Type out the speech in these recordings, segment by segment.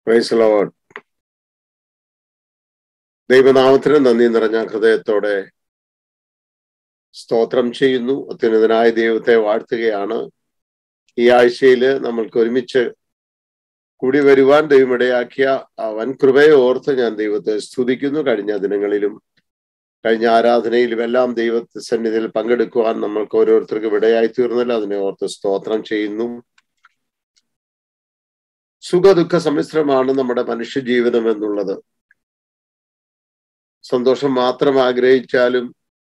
Price load ദൈവനാമത്തിന് നന്ദി നിറഞ്ഞ ഹൃദയത്തോടെ സ്തോത്രം ചെയ്യുന്നു അത്യുന്നതനായ ദൈവത്തെ വാഴ്ത്തുകയാണ് ഈ ആഴ്ചയിൽ നമ്മൾക്ക് ഒരുമിച്ച് കൂടി വരുവാൻ ദൈവമിടയാക്കിയ ആ വൻ കൃപയെ ഓർത്ത് ഞാൻ ദൈവത്തെ സ്തുതിക്കുന്നു കഴിഞ്ഞ ദിനങ്ങളിലും കഴിഞ്ഞ ആരാധനയിലും എല്ലാം ദൈവ സന്നിധിയിൽ പങ്കെടുക്കുവാൻ നമ്മൾക്ക് ഓരോരുത്തർക്കും ഇടയായി തീർന്നല്ലോ അതിനെ ഓർത്ത് സ്തോത്രം ചെയ്യുന്നു സുഖദുഃഖ സമ്മിശ്രമാണ് നമ്മുടെ മനുഷ്യ ജീവിതം എന്നുള്ളത് സന്തോഷം മാത്രം ആഗ്രഹിച്ചാലും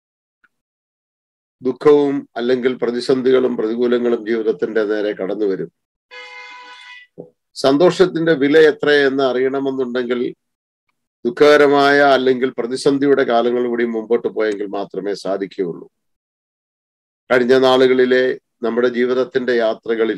ദുഃഖവും അല്ലെങ്കിൽ പ്രതിസന്ധികളും പ്രതികൂലങ്ങളും ജീവിതത്തിന്റെ നേരെ കടന്നു വരും സന്തോഷത്തിന്റെ വില എത്രയെന്ന് അറിയണമെന്നുണ്ടെങ്കിൽ ദുഃഖകരമായ അല്ലെങ്കിൽ പ്രതിസന്ധിയുടെ കാലങ്ങൾ കൂടി മുമ്പോട്ട് പോയെങ്കിൽ മാത്രമേ സാധിക്കുകയുള്ളൂ കഴിഞ്ഞ നാളുകളിലെ നമ്മുടെ ജീവിതത്തിന്റെ യാത്രകളിൽ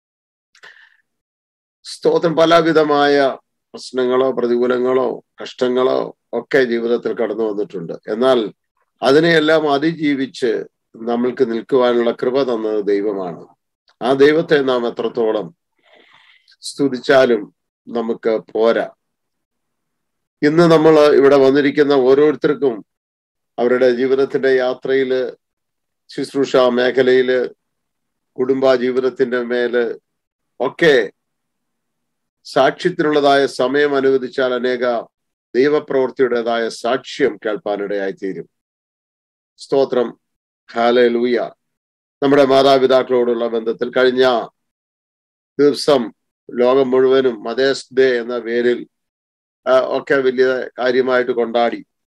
സ്തോത്രം പലവിധമായ പ്രശ്നങ്ങളോ പ്രതികൂലങ്ങളോ കഷ്ടങ്ങളോ ഒക്കെ ജീവിതത്തിൽ കടന്നു വന്നിട്ടുണ്ട് എന്നാൽ അതിനെയെല്ലാം അതിജീവിച്ച് നമ്മൾക്ക് നിൽക്കുവാനുള്ള കൃപ തന്നത് ദൈവമാണ് ആ ദൈവത്തെ നാം എത്രത്തോളം സ്തുതിച്ചാലും നമുക്ക് പോരാ ഇന്ന് നമ്മൾ ഇവിടെ വന്നിരിക്കുന്ന ഓരോരുത്തർക്കും അവരുടെ ജീവിതത്തിന്റെ യാത്രയില് ശുശ്രൂഷ മേഖലയില് കുടുംബ ജീവിതത്തിന്റെ മേല് ഒക്കെ സാക്ഷ്യത്തിനുള്ളതായ സമയം അനുവദിച്ചാൽ അനേക ദൈവപ്രവൃത്തിയുടേതായ സാക്ഷ്യം കേൾപ്പാനിടയായി തീരും സ്തോത്രം ഹാല ലൂയ നമ്മുടെ മാതാപിതാക്കളോടുള്ള ബന്ധത്തിൽ കഴിഞ്ഞ ദിവസം ലോകം മുഴുവനും മദേസ് ഡേ എന്ന പേരിൽ ഒക്കെ വലിയ കാര്യമായിട്ട് കൊണ്ടാടി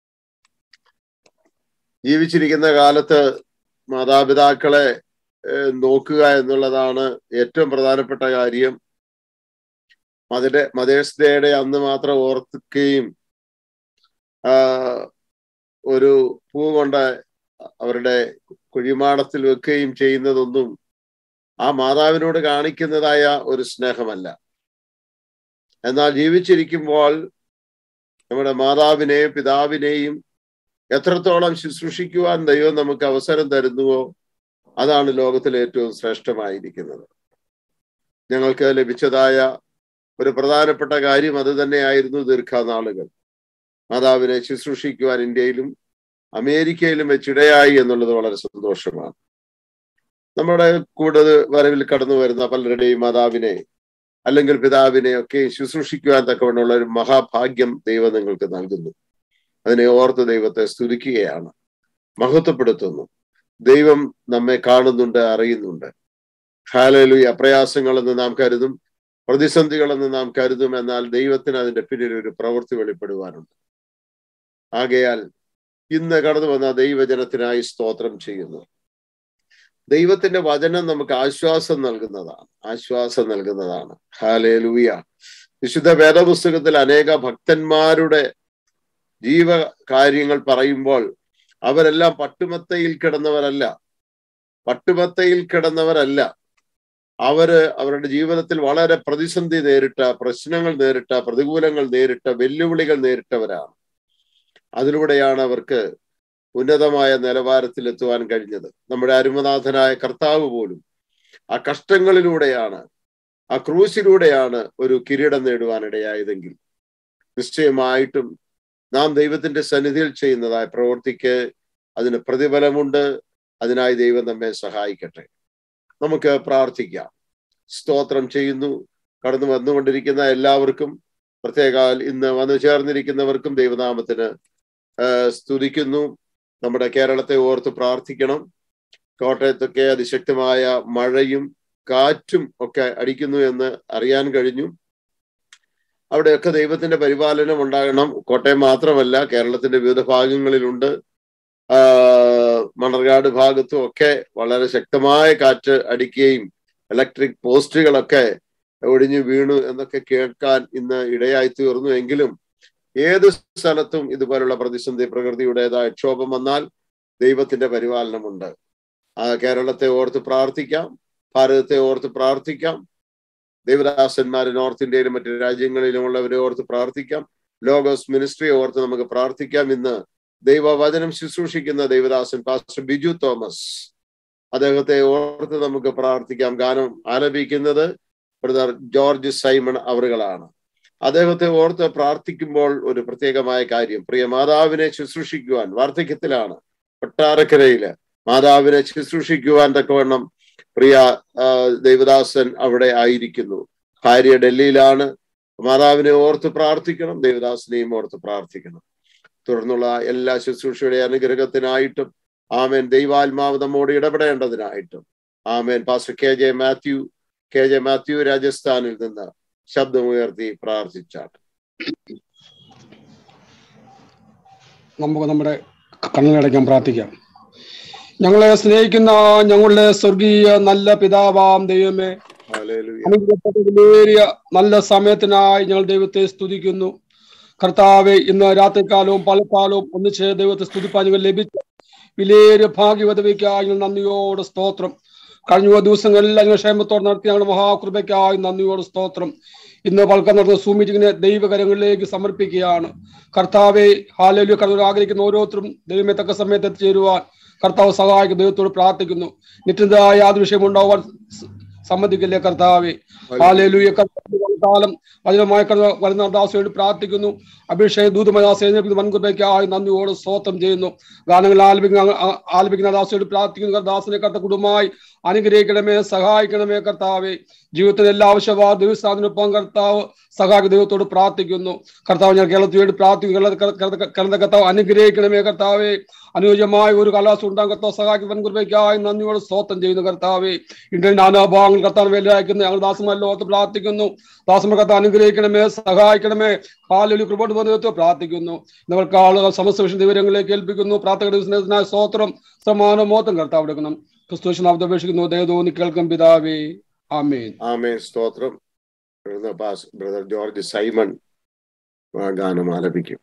ജീവിച്ചിരിക്കുന്ന കാലത്ത് മാതാപിതാക്കളെ നോക്കുക എന്നുള്ളതാണ് ഏറ്റവും പ്രധാനപ്പെട്ട കാര്യം മതിന്റെ മദേഴ്സ് ഡേയുടെ അന്ന് മാത്രം ഓർക്കുകയും ഒരു പൂ കൊണ്ട് അവരുടെ കുഴിമാടത്തിൽ വെക്കുകയും ചെയ്യുന്നതൊന്നും ആ മാതാവിനോട് കാണിക്കുന്നതായ ഒരു സ്നേഹമല്ല എന്നാൽ ജീവിച്ചിരിക്കുമ്പോൾ നമ്മുടെ മാതാവിനെയും പിതാവിനെയും എത്രത്തോളം ശുശ്രൂഷിക്കുവാൻ ദൈവം നമുക്ക് അവസരം തരുന്നുവോ അതാണ് ലോകത്തിലെ ഏറ്റവും ശ്രേഷ്ഠമായിരിക്കുന്നത് ഞങ്ങൾക്ക് ലഭിച്ചതായ ഒരു പ്രധാനപ്പെട്ട കാര്യം അത് തന്നെയായിരുന്നു ദീർഘനാളുകൾ മാതാവിനെ ശുശ്രൂഷിക്കുവാൻ ഇന്ത്യയിലും അമേരിക്കയിലും വെച്ചിടയായി എന്നുള്ളത് വളരെ സന്തോഷമാണ് നമ്മുടെ കൂടുതൽ വരവിൽ കടന്നു വരുന്ന പലരുടെയും മാതാവിനെ അല്ലെങ്കിൽ പിതാവിനെ ഒക്കെ ശുശ്രൂഷിക്കുവാൻ തക്കവണ്ണമുള്ള ഒരു മഹാഭാഗ്യം ദൈവം നിങ്ങൾക്ക് നൽകുന്നു അതിനെ ഓർത്ത് ദൈവത്തെ സ്തുതിക്കുകയാണ് മഹത്വപ്പെടുത്തുന്നു ദൈവം നമ്മെ കാണുന്നുണ്ട് അറിയുന്നുണ്ട് ഹാലലു അപ്രയാസങ്ങളെന്ന് നാം കരുതും പ്രതിസന്ധികളെന്ന് നാം കരുതും എന്നാൽ ദൈവത്തിന് അതിന്റെ പിന്നിൽ ഒരു പ്രവൃത്തി വെളിപ്പെടുവാനുണ്ട് ആകയാൽ ഇന്ന് കടന്നു വന്ന ദൈവജനത്തിനായി സ്തോത്രം ചെയ്യുന്നു ദൈവത്തിന്റെ വചനം നമുക്ക് ആശ്വാസം നൽകുന്നതാണ് ആശ്വാസം നൽകുന്നതാണ് ഹാലേലൂയ വിശുദ്ധ വേദപുസ്തകത്തിൽ അനേക ഭക്തന്മാരുടെ ജീവകാര്യങ്ങൾ പറയുമ്പോൾ അവരെല്ലാം പട്ടുമത്തയിൽ കിടന്നവരല്ല പട്ടുമത്തയിൽ കിടന്നവരല്ല അവര് അവരുടെ ജീവിതത്തിൽ വളരെ പ്രതിസന്ധി നേരിട്ട പ്രശ്നങ്ങൾ നേരിട്ട പ്രതികൂലങ്ങൾ നേരിട്ട വെല്ലുവിളികൾ നേരിട്ടവരാണ് അതിലൂടെയാണ് അവർക്ക് ഉന്നതമായ നിലവാരത്തിൽ എത്തുവാൻ കഴിഞ്ഞത് നമ്മുടെ അരുമനാഥനായ കർത്താവ് പോലും ആ കഷ്ടങ്ങളിലൂടെയാണ് ആ ക്രൂശിലൂടെയാണ് ഒരു കിരീടം നേടുവാനിടയായതെങ്കിൽ നിശ്ചയമായിട്ടും നാം ദൈവത്തിന്റെ സന്നിധിയിൽ ചെയ്യുന്നതായ പ്രവൃത്തിക്ക് അതിന് പ്രതിഫലമുണ്ട് അതിനായി ദൈവം നമ്മെ സഹായിക്കട്ടെ നമുക്ക് പ്രാർത്ഥിക്കാം സ്തോത്രം ചെയ്യുന്നു കടന്നു വന്നുകൊണ്ടിരിക്കുന്ന എല്ലാവർക്കും പ്രത്യേക ഇന്ന് വന്നു ചേർന്നിരിക്കുന്നവർക്കും ദൈവനാമത്തിന് സ്തുതിക്കുന്നു നമ്മുടെ കേരളത്തെ ഓർത്ത് പ്രാർത്ഥിക്കണം കോട്ടയത്തൊക്കെ അതിശക്തമായ മഴയും കാറ്റും ഒക്കെ അടിക്കുന്നു എന്ന് അറിയാൻ കഴിഞ്ഞു അവിടെയൊക്കെ ദൈവത്തിന്റെ പരിപാലനം ഉണ്ടാകണം കോട്ടയം മാത്രമല്ല കേരളത്തിന്റെ വിവിധ ഭാഗങ്ങളിലുണ്ട് മണർകാട് ഭാഗത്തും ഒക്കെ വളരെ ശക്തമായ കാറ്റ് അടിക്കുകയും ഇലക്ട്രിക് പോസ്റ്റുകളൊക്കെ ഒടിഞ്ഞു വീണു എന്നൊക്കെ കേൾക്കാൻ ഇന്ന് ഇടയായി തീർന്നു എങ്കിലും ഏത് സ്ഥലത്തും ഇതുപോലുള്ള പ്രതിസന്ധി പ്രകൃതിയുടേതായ ക്ഷോഭം വന്നാൽ ദൈവത്തിന്റെ പരിപാലനമുണ്ട് ആ കേരളത്തെ ഓർത്ത് പ്രാർത്ഥിക്കാം ഭാരതത്തെ ഓർത്ത് പ്രാർത്ഥിക്കാം ദൈവദാസന്മാരെ നോർത്ത് ഇന്ത്യയിലും മറ്റു രാജ്യങ്ങളിലുമുള്ളവരെ ഓർത്ത് പ്രാർത്ഥിക്കാം ലോഗോസ് മിനിസ്ട്രിയെ ഓർത്ത് നമുക്ക് പ്രാർത്ഥിക്കാം ഇന്ന് ദൈവവചനം ശുശ്രൂഷിക്കുന്ന ദൈവദാസൻ പാസ്റ്റർ ബിജു തോമസ് അദ്ദേഹത്തെ ഓർത്ത് നമുക്ക് പ്രാർത്ഥിക്കാം ഗാനം ആലപിക്കുന്നത് ബ്രദർ ജോർജ് സൈമൺ അവറുകളാണ് അദ്ദേഹത്തെ ഓർത്ത് പ്രാർത്ഥിക്കുമ്പോൾ ഒരു പ്രത്യേകമായ കാര്യം പ്രിയ മാതാവിനെ ശുശ്രൂഷിക്കുവാൻ വാർദ്ധക്യത്തിലാണ് കൊട്ടാരക്കരയില് മാതാവിനെ ശുശ്രൂഷിക്കുവാൻ തക്കവണ്ണം പ്രിയ ദൈവദാസൻ അവിടെ ആയിരിക്കുന്നു ഭാര്യ ഡൽഹിയിലാണ് മാതാവിനെ ഓർത്ത് പ്രാർത്ഥിക്കണം ദേവദാസിനെയും ഓർത്ത് പ്രാർത്ഥിക്കണം തുടർന്നുള്ള എല്ലാ ശുശ്രൂഷയുടെ അനുഗ്രഹത്തിനായിട്ടും ആമേൻ ദൈവാത്മാവ് നമ്മോട് ഇടപെടേണ്ടതിനായിട്ടും amen pastor K J Mathew K J Mathew രാജസ്ഥാനിൽ നിന്ന് ശബ്ദമുയർത്തി പ്രാർത്ഥിച്ചാട്ട് നമുക്ക് നമ്മുടെ കണ്ണടയ്ക്കാൻ പ്രാർത്ഥിക്കാം ഞങ്ങളെ സ്നേഹിക്കുന്ന ഞങ്ങളുടെ സ്വർഗീയ നല്ല പിതാവാം ദൈവമേ അനുഗ്രഹപ്പെട്ട വിലയേറിയ നല്ല സമയത്തിനായി ഞങ്ങൾ ദൈവത്തെ സ്തുതിക്കുന്നു കർത്താവെ ഇന്ന് രാത്രികാലവും പലക്കാലവും ഒന്നിച്ച് ദൈവത്തെ സ്തുതിപ്പാൻ ഞങ്ങൾ ലഭിച്ച വിലയേറിയ ഭാഗ്യവതവിക്കായി ഞങ്ങൾ നന്ദിയോട് സ്തോത്രം കഴിഞ്ഞ ദിവസങ്ങളിൽ ഞങ്ങൾ ക്ഷേമത്തോടെ നടത്തിയ ഞങ്ങളുടെ മഹാകൃപയ്ക്കായി നന്ദിയോട് സ്തോത്രം ഇന്ന് പൽക്കം നടന്ന സൂ മീറ്റിങ്ങിനെ ദൈവകരങ്ങളിലേക്ക് സമർപ്പിക്കുകയാണ് കർത്താവെ ഹാലലു കർത്താവ് ആഗ്രഹിക്കുന്ന ഓരോരുത്തരും ദൈവമേ തക്ക സമയത്ത് എത്തിച്ചേരുവാൻ കർത്താവ് സഹായിക്കും ദൈവത്തോട് പ്രാർത്ഥിക്കുന്നു നിത്യതായ യാതൊരു വിഷയം ഉണ്ടാവാൻ സമ്മതിക്കില്ലേ കർത്താവെ ഹാലലുയ കാലം വചനമായ വരുന്ന ദാസയോട് പ്രാർത്ഥിക്കുന്നു അഭിഷേക ദൂതമദാസ വൻകുറയ്ക്കായി നന്ദിയോട് സ്തോത്രം ചെയ്യുന്നു ഗാനങ്ങൾ ആലപിക്കുന്ന ആലപിക്കുന്ന ദാസയോട് പ്രാർത്ഥിക്കുന്നു ദാസനെ കർത്ത കുടുംബമായി അനുഗ്രഹിക്കണമേ സഹായിക്കണമേ കർത്താവെ ജീവിതത്തിൽ എല്ലാ ആവശ്യവാ ദിവസാദിനൊപ്പം കർത്താവ് സഹായ ദൈവത്തോട് പ്രാർത്ഥിക്കുന്നു കർത്താവ് ഞാൻ കേരളത്തിൽ വേണ്ടി പ്രാർത്ഥിക്കുന്നു കേരള കർത്താവ് അനുഗ്രഹിക്കണമേ കർത്താവെ അനുയോജ്യമായ ഒരു കലാസം ഉണ്ടാകും കർത്താവ് സഹായിക്കും വൻകുറയ്ക്കായി നന്ദിയോട് സ്തോത്രം ചെയ്യുന്നു കർത്താവെ ഇന്ത്യൻ നാനാഭാഗങ്ങൾ കർത്താവ് വേലയക്കുന്നു ഞങ്ങൾ ദാസന്മാരിൽ ഓർത്ത് പ്രാർത്ഥിക്കുന്നു ദാസന്മാർ കർത്താവ് അനുഗ്രഹിക്കണമേ സഹായിക്കണമേ ഹാലൊലി കൃപോട്ട് ദൈവത്തെ പ്രാർത്ഥിക്കുന്നു നമ്മൾക്ക് ആളുകൾ സമസ്ത വിഷയ വിവരങ്ങളിലേക്ക് ഏൽപ്പിക്കുന്നു പ്രാർത്ഥന സ്തോത്രം സമാനം മോത്തം കർത്താവ് എടുക്കണം ക്രിസ്തുവിനാമത്തെ അപേക്ഷിക്കുന്നു ദയതോന്നി കേൾക്കും പിതാവേ ആമേൻ ആമേൻ സ്തോത്രം ബ്രദർ ജോർജ് സൈമൺ ഗാനം ആലപിക്കും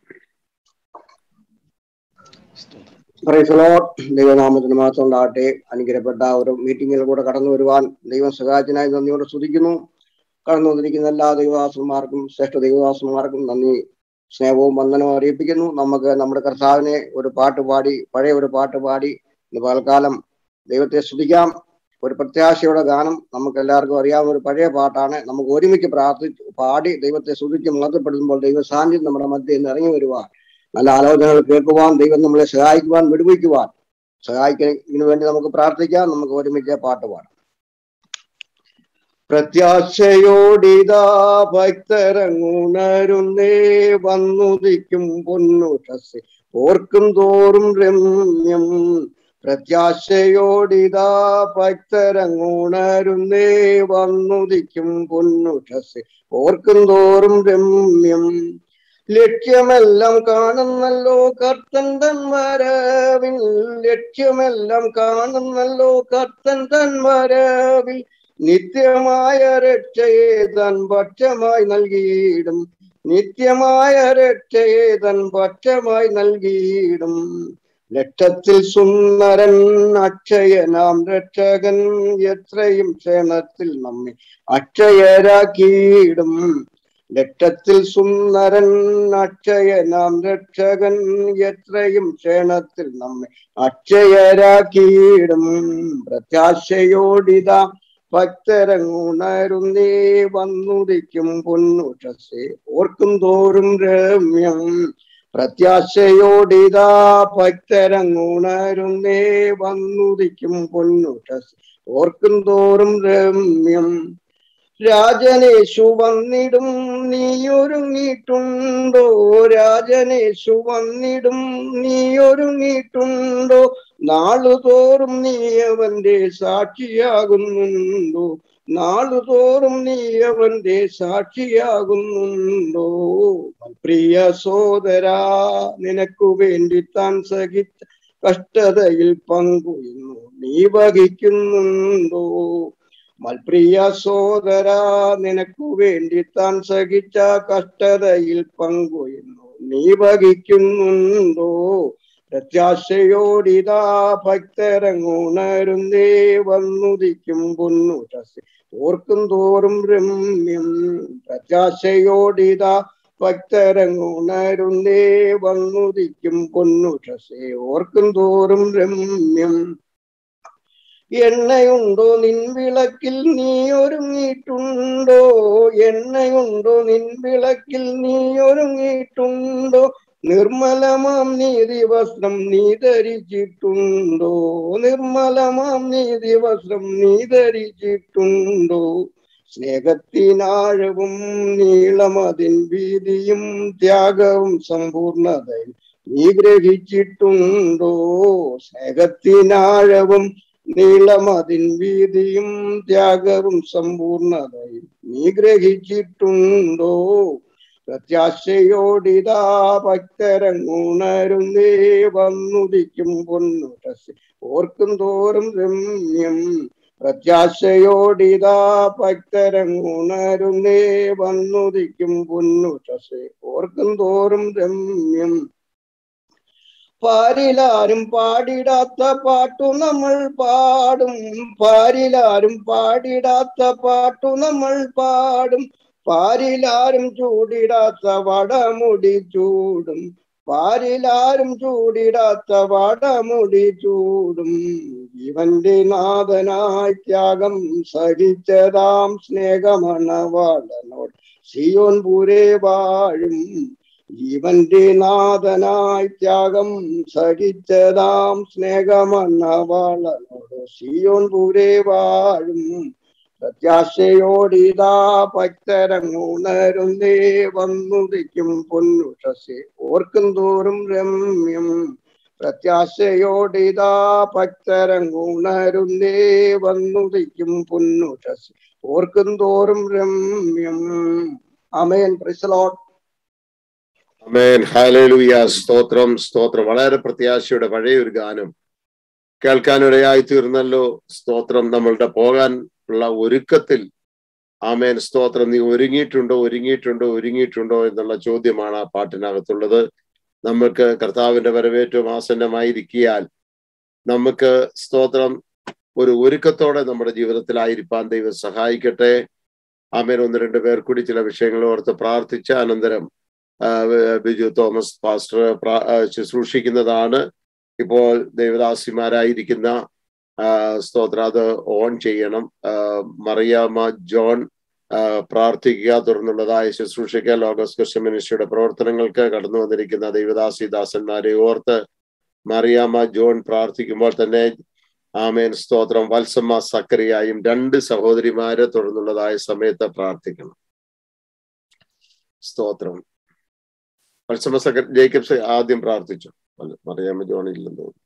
ദൈവനാമത്തിന് മാത്രം ഉണ്ടാകട്ടെ അനുഗ്രഹപ്പെട്ട ഒരു മീറ്റിംഗിൽ കൂടെ കടന്നു വരുവാൻ ദൈവം സഹായത്തിനായി നന്ദിയോടെ സ്തുതിക്കുന്നു കടന്നു വന്നിരിക്കുന്ന എല്ലാ ദൈവദാസന്മാർക്കും ശ്രേഷ്ഠ ദൈവദാസന്മാർക്കും നന്ദി സ്നേഹവും വന്ദനവും അറിയിപ്പിക്കുന്നു നമുക്ക് നമ്മുടെ കർത്താവിനെ ഒരു പാട്ട് പാടി പഴയ ഒരു പാട്ട് പാടി ഇന്ന് പൽക്കാലം ദൈവത്തെ സ്തുതിക്കാം ഒരു പ്രത്യാശയുടെ ഗാനം നമുക്ക് എല്ലാവർക്കും അറിയാവുന്ന ഒരു പഴയ പാട്ടാണ് നമുക്ക് ഒരുമിച്ച് പ്രാർത്ഥിച്ച് പാടി ദൈവത്തെ സ്തുതിച്ച് മഹത്വപ്പെടുത്തുമ്പോൾ ദൈവ സാന്നിധ്യം നമ്മുടെ മധ്യയിൽ നിന്ന് ഇറങ്ങി വരുവാൻ നല്ല ആലോചനകൾ കേൾക്കുവാൻ ദൈവം നമ്മളെ സഹായിക്കുവാൻ വിടുവിക്കുവാൻ സഹായിക്കുന്നതിന് വേണ്ടി നമുക്ക് പ്രാർത്ഥിക്കാം നമുക്ക് ഒരുമിച്ച് പാട്ട് പാടാം പ്രത്യാശയോടിതാ ഭക്തരങ്ങുണരുന്നേ വന്നുദിക്കും പൊന്നുഷസ് ഓർക്കും തോറും രമ്യം പ്രത്യാശയോടിതാ ഭക്തരങ്ങുണരുന്നേ വന്നുദിക്കും പൊന്നുഷസ് ഓർക്കും തോറും രമ്യം ലക്ഷ്യമെല്ലാം കാണുന്നല്ലോ കർത്തൻ തൻ വരവിൽ ലക്ഷ്യമെല്ലാം കാണുന്നല്ലോ കർത്തൻ തൻ വരവിൽ നിത്യമായ രക്ഷയെ തൻ പക്ഷമായി നൽകിയിടും നിത്യമായ രക്ഷയെ തൻ പക്ഷമായി നൽകിയിടും ലക്ഷത്തിൽ സുന്ദരൻ അക്ഷയനാം രക്ഷകൻ എത്രയും ക്ഷേമത്തിൽ നമ്മെ അക്ഷയരാക്കിയിടും ലക്ഷത്തിൽ സുന്ദരൻ അക്ഷയനാം രക്ഷകൻ എത്രയും ക്ഷേണത്തിൽ നമ്മെ അക്ഷയരാക്കിയിടും പ്രത്യാശയോടിതാ ഭക്തരങ്ങുണരുന്നേ വന്നുദിക്കും പൊന്നുഷസേ ഓർക്കും തോറും രമ്യം പ്രത്യാശയോടിതാ ഭക്തരങ്ങുണരുന്നേ വന്നുദിക്കും പൊന്നുഷസ് ഓർക്കും തോറും രമ്യം രാജനേശു വന്നിടും നീയൊരുങ്ങിയിട്ടുണ്ടോ രാജനേശു വന്നിടും നീയൊരുങ്ങിയിട്ടുണ്ടോ നാളുതോറും നീ അവന്റെ സാക്ഷിയാകുന്നുണ്ടോ നാളുതോറും നീ അവന്റെ സാക്ഷിയാകുന്നുണ്ടോ പ്രിയ സോദരാ നിനക്കു വേണ്ടി താൻ സഹിച്ച കഷ്ടതയിൽ പങ്കുന്നു നീ വഹിക്കുന്നുണ്ടോ മൽപ്രിയ സോദര നിനക്കു വേണ്ടി താൻ സഹിച്ച കഷ്ടതയിൽ പങ്കുന്നു നീ വഹിക്കുന്നുണ്ടോ പ്രത്യാശയോടിതാ ഭക്തരങ്ങുണരുന്നേ വന്നുദിക്കും പൊന്നുഷസ് ഓർക്കും തോറും രമ്യം പ്രത്യാശയോടിതാ ഭക്തരങ്ങുണരുന്നേ വന്നുദിക്കും പൊന്നുഷസേ ഓർക്കും തോറും രമ്യം എണ്ണയുണ്ടോ നിൻ വിളക്കിൽ നീ ഒരുങ്ങിയിട്ടുണ്ടോ എണ്ണയുണ്ടോ നിൻ വിളക്കിൽ നീ ഒരുങ്ങിയിട്ടുണ്ടോ നിർമ്മലമാം നീതി വസ്ത്രം നീ ധരിച്ചിട്ടുണ്ടോ നിർമ്മലമാം നീതി വസ്ത്രം നീ ധരിച്ചിട്ടുണ്ടോ സ്നേഹത്തിനാഴവും നീളമതിൻ വീതിയും ത്യാഗവും സമ്പൂർണതയും നീ ഗ്രഹിച്ചിട്ടുണ്ടോ സ്നേഹത്തിനാഴവും നീളമതിൻ വീതിയും ത്യാഗവും സമ്പൂർണതയും നീ ഗ്രഹിച്ചിട്ടുണ്ടോ പ്രത്യാശയോടിതാ ഭക്തരങ്ങുണരുന്നേ വന്നുദിക്കും പൊന്നുടസ് ഓർക്കും തോറും രമ്യം പ്രത്യാശയോടിതാ ഭക്തരങ്ങുണരുന്നേ വന്നുദിക്കും പൊന്നുടസ് ഓർക്കും തോറും രമ്യം പാരിലാരും പാടിടാത്ത പാട്ടു നമ്മൾ പാടും പാരിലാരും പാടിടാത്ത പാട്ടു നമ്മൾ പാടും പാരിലാരും ചൂടിടാത്ത വടമുടി ചൂടും പാരിലാരും ചൂടിടാത്ത വടമുടി ചൂടും ഇവന്റെ നാഥനായി ത്യാഗം സഹിച്ചതാം സ്നേഹമണവാളനോട് സിയോൻ പൂരേ വാഴും ജീവന്റെ നാഥനായി ത്യാഗം സഹിച്ചതാം സ്നേഹമണവാളനോട് സിയോൻ പൂരേ വാഴും പ്രത്യാശയോടിതാ ഭക്തരങ്ങുണരുന്നേ വന്നുദിക്കും പൊന്നുഷസെ ഓർക്കും തോറും രമ്യം പ്രത്യാശയോടിതാ ഭക്തരങ്ങുണരുന്നേ വന്നുദിക്കും പൊന്നുഷസെ ഓർക്കും തോറും രമ്യം അമേൻ പ്രിസലോട്ട് അമേൻ ഹാലലുയ സ്തോത്രം സ്തോത്രം വളരെ പ്രത്യാശയുടെ പഴയ ഒരു ഗാനം കേൾക്കാനിടയായി തീർന്നല്ലോ സ്തോത്രം നമ്മളുടെ പോകാൻ ഉള്ള ഒരുക്കത്തിൽ ആമേൻ സ്തോത്രം നീ ഒരുങ്ങിയിട്ടുണ്ടോ ഒരുങ്ങിയിട്ടുണ്ടോ ഒരുങ്ങിയിട്ടുണ്ടോ എന്നുള്ള ചോദ്യമാണ് ആ പാട്ടിനകത്തുള്ളത് നമുക്ക് കർത്താവിന്റെ വരവേറ്റവും ആസന്നമായിരിക്കിയാൽ നമുക്ക് സ്തോത്രം ഒരു ഒരുക്കത്തോടെ നമ്മുടെ ജീവിതത്തിലായിരിക്കാൻ ദൈവം സഹായിക്കട്ടെ ആമേൻ ഒന്ന് രണ്ട് പേർ കൂടി ചില വിഷയങ്ങൾ ഓർത്ത് പ്രാർത്ഥിച്ച അനന്തരം ബിജു തോമസ് പാസ്റ്റർ ശുശ്രൂഷിക്കുന്നതാണ് ഇപ്പോൾ ദേവദാസിമാരായിരിക്കുന്ന സ്തോത്ര അത് ഓൺ ചെയ്യണം മറിയാമ്മ ജോൺ പ്രാർത്ഥിക്കുക തുടർന്നുള്ളതായ ശുശ്രൂഷയ്ക്ക് ലോകസ് ക്രിസ്ത്യൻ മിനിസ്ട്രിയുടെ പ്രവർത്തനങ്ങൾക്ക് കടന്നു വന്നിരിക്കുന്ന ദൈവദാസി ദാസന്മാരെ ഓർത്ത് മറിയാമ്മ ജോൺ പ്രാർത്ഥിക്കുമ്പോൾ തന്നെ ആമേൻ സ്തോത്രം വത്സമ്മ സക്കറിയായും രണ്ട് സഹോദരിമാരെ തുടർന്നുള്ളതായ സമയത്ത് പ്രാർത്ഥിക്കണം സ്തോത്രം വത്സമ്മ സക്കർ ജേക്കബ്സ് ആദ്യം പ്രാർത്ഥിച്ചു മറിയാമ്മ ജോൺ ഇല്ലെന്ന് തോന്നുന്നു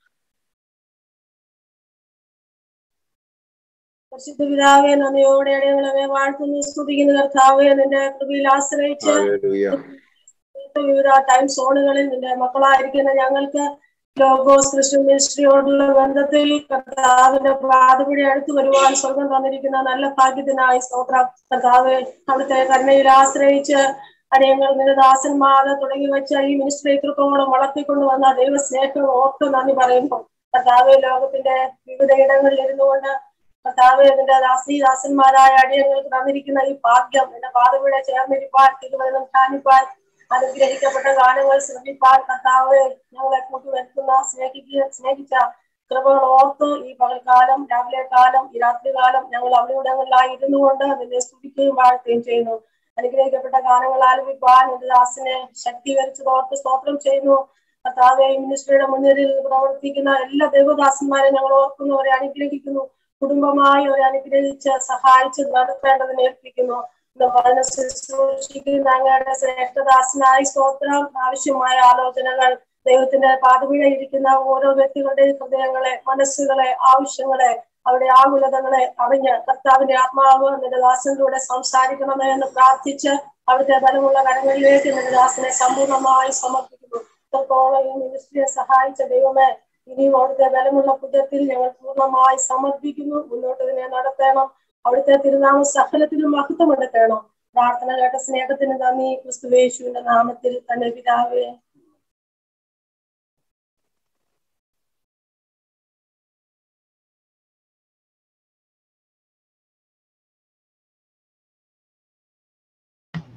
പരിശുദ്ധ പിതാവേ നന്ദിയോടെ അടയങ്ങളെ വാഴ്ത്തുന്നു സ്തുതിക്കുന്ന കർത്താവേ നിന്റെ കൃപയിൽ ആശ്രയിച്ച് വിവിധ ടൈം സോണുകളിൽ നിന്റെ മക്കളായിരിക്കുന്ന ഞങ്ങൾക്ക് ലോഗോസ് ക്രിസ്ത്യൻ മിനിസ്ട്രിയോടുള്ള ബന്ധത്തിൽ കർത്താവിന്റെ പാതപടി അടുത്ത് വരുവാൻ സ്വർഗം തന്നിരിക്കുന്ന നല്ല ഭാഗ്യത്തിനായി സ്തോത്രം കർത്താവ് അവിടുത്തെ കരുണയിൽ ആശ്രയിച്ച് അടയങ്ങൾ നിന്റെ ദാസന്മാര് തുടങ്ങി വെച്ച ഈ മിനിസ്ട്രി ഇത്രത്തോളം വളർത്തിക്കൊണ്ട് വന്ന ദൈവസ്നേഹം ഓർത്ത് നന്ദി പറയുമ്പോൾ കർത്താവ് ലോകത്തിന്റെ വിവിധ ഇടങ്ങളിൽ ഇരുന്നുകൊണ്ട് കർത്താവ് നിന്റെ ദാസി ദാസന്മാരായ അടിയങ്ങൾക്ക് തന്നിരിക്കുന്ന ഈ ഭാഗ്യം എന്റെ പാതവിടെ ചേർന്നിരിപ്പാൻ തിരുവനന്തപുരം ധ്യാനിപ്പാൻ അനുഗ്രഹിക്കപ്പെട്ട ഗാനങ്ങൾ ശ്രമിപ്പാൻ കർത്താവ് ഞങ്ങളെ കൂട്ടുവരുത്തുന്ന സ്നേഹിക്കുക സ്നേഹിച്ച കൃപകൾ ഓർത്ത് ഈ പകൽക്കാലം രാവിലെ കാലം ഈ രാത്രി കാലം ഞങ്ങൾ അവിടെയിടങ്ങളിലായി ഇരുന്നു കൊണ്ട് നിന്നെ സ്തുതിക്കുകയും വാഴ്ത്തുകയും ചെയ്യുന്നു അനുഗ്രഹിക്കപ്പെട്ട ഗാനങ്ങൾ ആലപിപ്പാൻ എന്റെ ദാസിനെ ശക്തീകരിച്ചത് ഓർത്ത് സ്തോത്രം ചെയ്യുന്നു കർത്താവ് ഈ മിനിസ്ട്രിയുടെ മുന്നിൽ പ്രവർത്തിക്കുന്ന എല്ലാ ദൈവദാസന്മാരെ ഞങ്ങൾ ഓർക്കുന്നവരെ അനുഗ്രഹിക്കുന്നു കുടുംബമായി ഒരു അനുഗ്രഹിച്ച് സഹായിച്ച് നടത്തേണ്ടതിനെ ഏൽപ്പിക്കുന്നു വചന ശുശ്രൂഷിക്കുന്ന അങ്ങയുടെ ശ്രേഷ്ഠദാസനായി സ്തോത്രം ആവശ്യമായ ആലോചനകൾ ദൈവത്തിന്റെ പാതപിഴയിരിക്കുന്ന ഓരോ വ്യക്തികളുടെയും ഹൃദയങ്ങളെ മനസ്സുകളെ ആവശ്യങ്ങളെ അവരുടെ ആകുലതകളെ അറിഞ്ഞ് കർത്താവിന്റെ ആത്മാവ് നിന്റെ ദാസനിലൂടെ സംസാരിക്കണമേ എന്ന് പ്രാർത്ഥിച്ച് അവിടുത്തെ ബലമുള്ള കരങ്ങളിലേക്ക് നിന്റെ ദാസനെ സമ്പൂർണ്ണമായി സമർപ്പിക്കുന്നു ഇത്രത്തോളം ഈ മിനിസ്ട്രിയെ സഹായിച്ച ദൈവമേ ഇനിയും അവിടുത്തെ ബലമുള്ള പുതത്തിൽ ഞങ്ങൾ പൂർണ്ണമായി സമർപ്പിക്കുന്നു മുന്നോട്ട് ഇതിനെ നടത്തണം അവിടുത്തെ തിരുനാമ സകലത്തിനും മഹത്വം എടുക്കണം പ്രാർത്ഥന കേട്ട സ്നേഹത്തിന് നന്ദി ക്രിസ്തുവേശുവിന്റെ നാമത്തിൽ തന്നെ പിതാവേ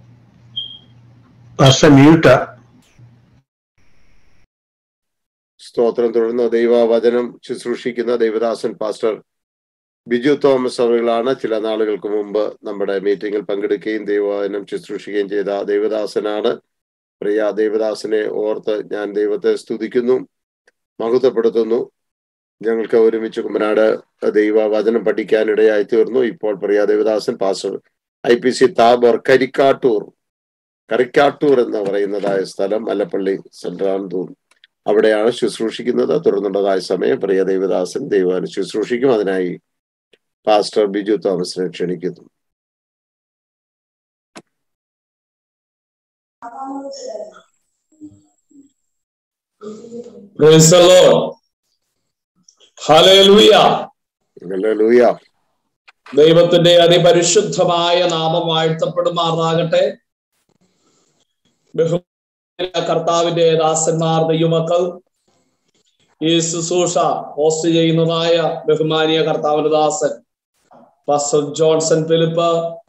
Pastor mute. സ്തോത്രം തുടർന്ന് ദൈവവചനം ശുശ്രൂഷിക്കുന്ന ദൈവദാസൻ പാസ്റ്റർ ബിജു തോമസ് അവர்களാണ് ചില നാളുകൾക്ക് മുമ്പ് നമ്മുടെ മീറ്റിംഗിൽ പങ്കെടുക്കുകയും ദൈവവചനം ശുശ്രൂഷിക്കുകയും ചെയ്ത ദൈവദാസനാണ് പ്രിയ ദൈവദാസനെ ഓർത്ത് ഞാൻ ദൈവത്തെ സ്തുതിക്കുന്നു മഹത്വപ്പെടുത്തുന്നു ഞങ്ങൾക്ക് ഒരുമിച്ച് കുമ്പനാട് ദൈവവചനം പഠിക്കാനിടയായി തീർന്നു ഇപ്പോൾ പ്രിയ Devadasan pastor I P C Tabor Karikkattoor Karikkattoor എന്ന് പറയുന്നതായ സ്ഥലം മല്ലപ്പള്ളി സെൻട്രാന്തൂർ അവിടെയാണ് ശുശ്രൂഷിക്കുന്നത് തുടർന്നുള്ളതായ സമയം പ്രിയ ദേവദാസൻ ദൈവം ശുശ്രൂഷിക്കും അതിനായി പാസ്റ്റർ ബിജു തോമസിനെ ക്ഷണിക്കുന്നു Praise the Lord. Hallelujah. Hallelujah ദൈവത്തിന്റെ അതിപരിശുദ്ധമായ നാമം വാഴ്ത്തപ്പെടുമാറാകട്ടെ ബഹുമാന കർത്താവിന്റെ ദാസന്മാർ ദൈവമക്കൾ ഈ ശുശ്രൂഷ ഹോസ്റ്റ് ചെയ്യുന്നതായ ബഹുമാനീയ കർത്താവിന്റെ ദാസൻ pastor Johnson Philip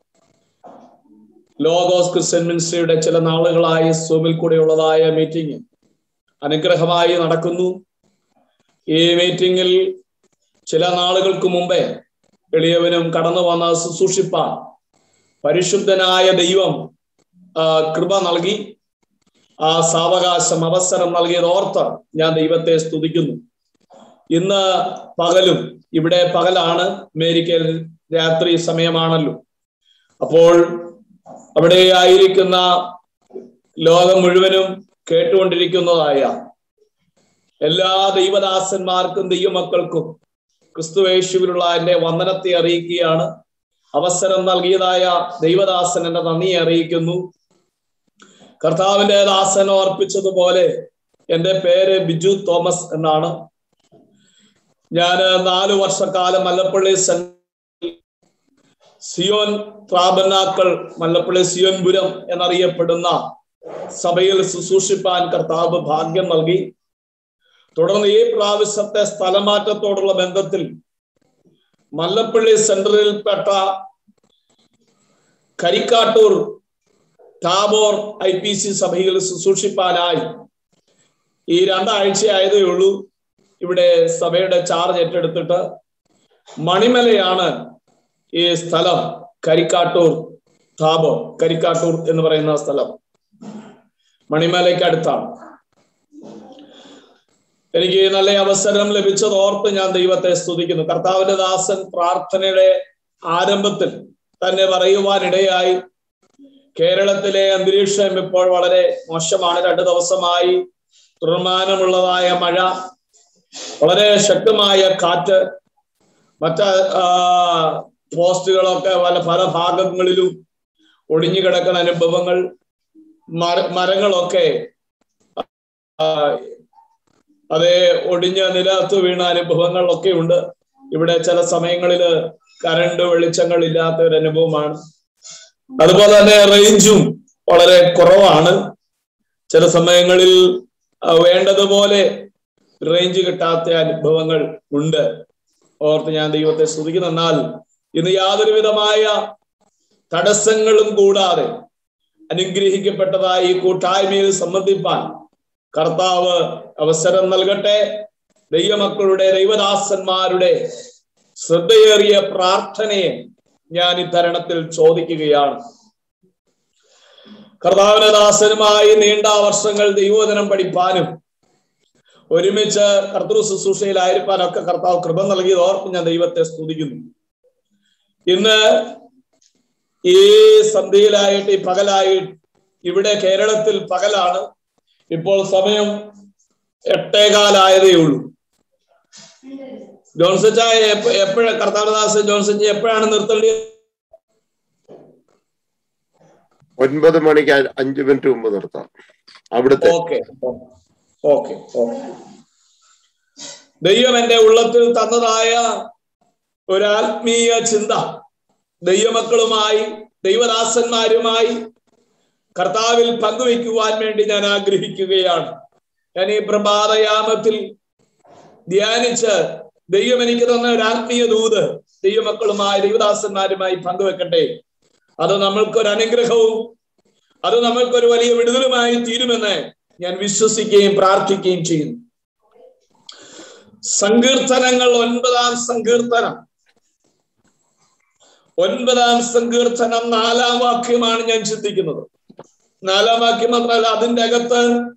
Logos Christian മിനിസ്ട്രിയുടെ ചില നാളുകളായി സൂമിൽ കൂടെയുള്ളതായ മീറ്റിംഗ് അനുഗ്രഹമായി നടക്കുന്നു ഈ മീറ്റിംഗിൽ ചില നാളുകൾക്ക് മുമ്പേ എളിയവനും കടന്നു വന്ന ശുശ്രൂഷിപ്പാൻ പരിശുദ്ധനായ ദൈവം ആ, കൃപ നൽകി ആ സാവകാശം അവസരം നൽകിയത് ഓർത്ത് ഞാൻ ദൈവത്തെ സ്തുതിക്കുന്നു ഇന്ന് പകലും ഇവിടെ പകലാണ് അമേരിക്കയിൽ രാത്രി സമയമാണല്ലോ അപ്പോൾ അവിടെ ആയിരിക്കുന്ന ലോകം മുഴുവനും കേട്ടുകൊണ്ടിരിക്കുന്നതായ എല്ലാ ദൈവദാസന്മാർക്കും ദൈവമക്കൾക്കും ക്രിസ്തുവേശുവിലുള്ള എന്റെ വന്ദനത്തെ അറിയിക്കുകയാണ് അവസരം നൽകിയതായ ദൈവദാസൻ എന്റെ നന്ദിയെ അറിയിക്കുന്നു കർത്താവിന്റെ ദാസൻ ഓർപ്പിച്ചതുപോലെ എന്റെ പേര് ബിജു തോമസ് എന്നാണ് ഞാൻ നാലു വർഷക്കാലം മല്ലപ്പള്ളി സെന്റ് സിയോൻ പ്രാബനാക്കൾ മല്ലപ്പള്ളി സിയോൻപുരം എന്നറിയപ്പെടുന്ന സഭയിൽ ശുശ്രൂഷിപ്പാൻ കർത്താവ് ഭാഗ്യം നൽകി തുടർന്ന് ഈ പ്രാവശ്യത്തെ സ്ഥലമാറ്റത്തോടുള്ള ബന്ധത്തിൽ മല്ലപ്പള്ളി സെന്ററിൽപ്പെട്ട Karikkattoor Tabor I P C സഭയിൽ ശുശ്രൂഷിപ്പാനായി ഈ രണ്ടാഴ്ചയായതേ ഉള്ളൂ ഇവിടെ സഭയുടെ ചാർജ് ഏറ്റെടുത്തിട്ട് മണിമലയാണ് ഈ സ്ഥലം കരിക്കാട്ടൂർ ടാബോർ കരിക്കാട്ടൂർ എന്ന് പറയുന്ന സ്ഥലം മണിമലയ്ക്ക് അടുത്താണ് എനിക്ക് നല്ല അവസരം ലഭിച്ചത് ഓർത്ത് ഞാൻ ദൈവത്തെ സ്തുതിക്കുന്നു കർത്താവിന്റെ ദാസൻ പ്രാർത്ഥനയുടെ ആരംഭത്തിൽ തന്നെ പറയുവാനിടയായി കേരളത്തിലെ അന്തരീക്ഷം ഇപ്പോൾ വളരെ മോശമാണ് രണ്ടു ദിവസമായി തുടർമാനമുള്ളതായ മഴ വളരെ ശക്തമായ കാറ്റ് മറ്റ ആ, പോസ്റ്റുകളൊക്കെ പല പല ഭാഗങ്ങളിലും ഒടിഞ്ഞു കിടക്കുന്ന അനുഭവങ്ങൾ മര മരങ്ങളൊക്കെ ആ, അതേ ഒടിഞ്ഞ നിലത്ത് വീണ അനുഭവങ്ങളൊക്കെ ഉണ്ട് ഇവിടെ ചില സമയങ്ങളിൽ കറണ്ട് വെളിച്ചങ്ങൾ ഇല്ലാത്ത ഒരു അനുഭവമാണ് അതുപോലെ തന്നെ റേഞ്ചും വളരെ കുറവാണ് ചില സമയങ്ങളിൽ ആ, വേണ്ടതുപോലെ റേഞ്ച് കിട്ടാത്ത അനുഭവങ്ങൾ ഉണ്ട് ഓർത്ത് ഞാൻ ദൈവത്തെ സ്തുതിക്കുന്നു എന്നാൽ ഇന്ന് യാതൊരു വിധമായ തടസ്സങ്ങളും കൂടാതെ അനുഗ്രഹിക്കപ്പെട്ടതായി ഈ കൂട്ടായ്മയിൽ സംബന്ധിപ്പാൻ കർത്താവ് അവസരം നൽകട്ടെ ദൈവമക്കളുടെ ദൈവദാസന്മാരുടെ ശ്രദ്ധയേറിയ പ്രാർത്ഥനയെ ഞാൻ ഈ തരണത്തിൽ ചോദിക്കുകയാണ് കർത്താവിന്റെ ദാസനുമായി നീണ്ട വർഷങ്ങൾ ദൈവോധനം പഠിപ്പാനും ഒരുമിച്ച് കർത്തൃ ശുശ്രൂഷയിലായിരിക്കാനൊക്കെ കർത്താവ് കൃപ നൽകിയത് ഓർത്ത് ഞാൻ ദൈവത്തെ സ്തുതിക്കുന്നു ഇന്ന് ഈ സന്ധ്യയിലായിട്ട് ഈ പകലായിട്ട് ഇവിടെ കേരളത്തിൽ പകലാണ് ഇപ്പോൾ സമയം എട്ടേകാലായതേ ഉള്ളൂ ജോൺസൺ ചായ എപ്പോഴ കർത്താവദാസ് ജോൺസൺ ചായ എപ്പോഴാണ് നിർത്തേണ്ടത് ഒൻപത് മണിക്ക് അ- അഞ്ച് മിനിറ്റ് മുമ്പ് നിർത്താം അവിടുത്തെ ഓക്കെ ഓക്കെ ഓക്കെ ദൈവം എന്റെ ഉള്ളത്തിൽ തന്നതായ ഒരു ആത്മീയ ചിന്ത ദൈവമക്കളുമായി ദൈവദാസന്മാരുമായി കർത്താവിൽ പങ്കുവയ്ക്കുവാൻ വേണ്ടി ഞാൻ ആഗ്രഹിക്കുകയാണ് ഞാൻ ഈ പ്രഭാതയാമത്തിൽ ധ്യാനിച്ച് ദൈവം എനിക്ക് തന്ന ഒരു ആത്മീയ ദൂത് ദൈവമക്കളുമായി ദൈവദാസന്മാരുമായി പങ്കുവെക്കട്ടെ അത് നമ്മൾക്കൊരു അനുഗ്രഹവും അത് നമ്മൾക്കൊരു വലിയ വിടുതലുമായി തീരുമെന്ന് ഞാൻ വിശ്വസിക്കുകയും പ്രാർത്ഥിക്കുകയും ചെയ്യുന്നു സങ്കീർത്തനങ്ങൾ ഒൻപതാം സങ്കീർത്തനം ഒൻപതാം സങ്കീർത്തനം നാലാം വാക്യമാണ് ഞാൻ ചിന്തിക്കുന്നത് നാലാം വാക്യം മാത്രമല്ല അതിന്റെ അകത്ത്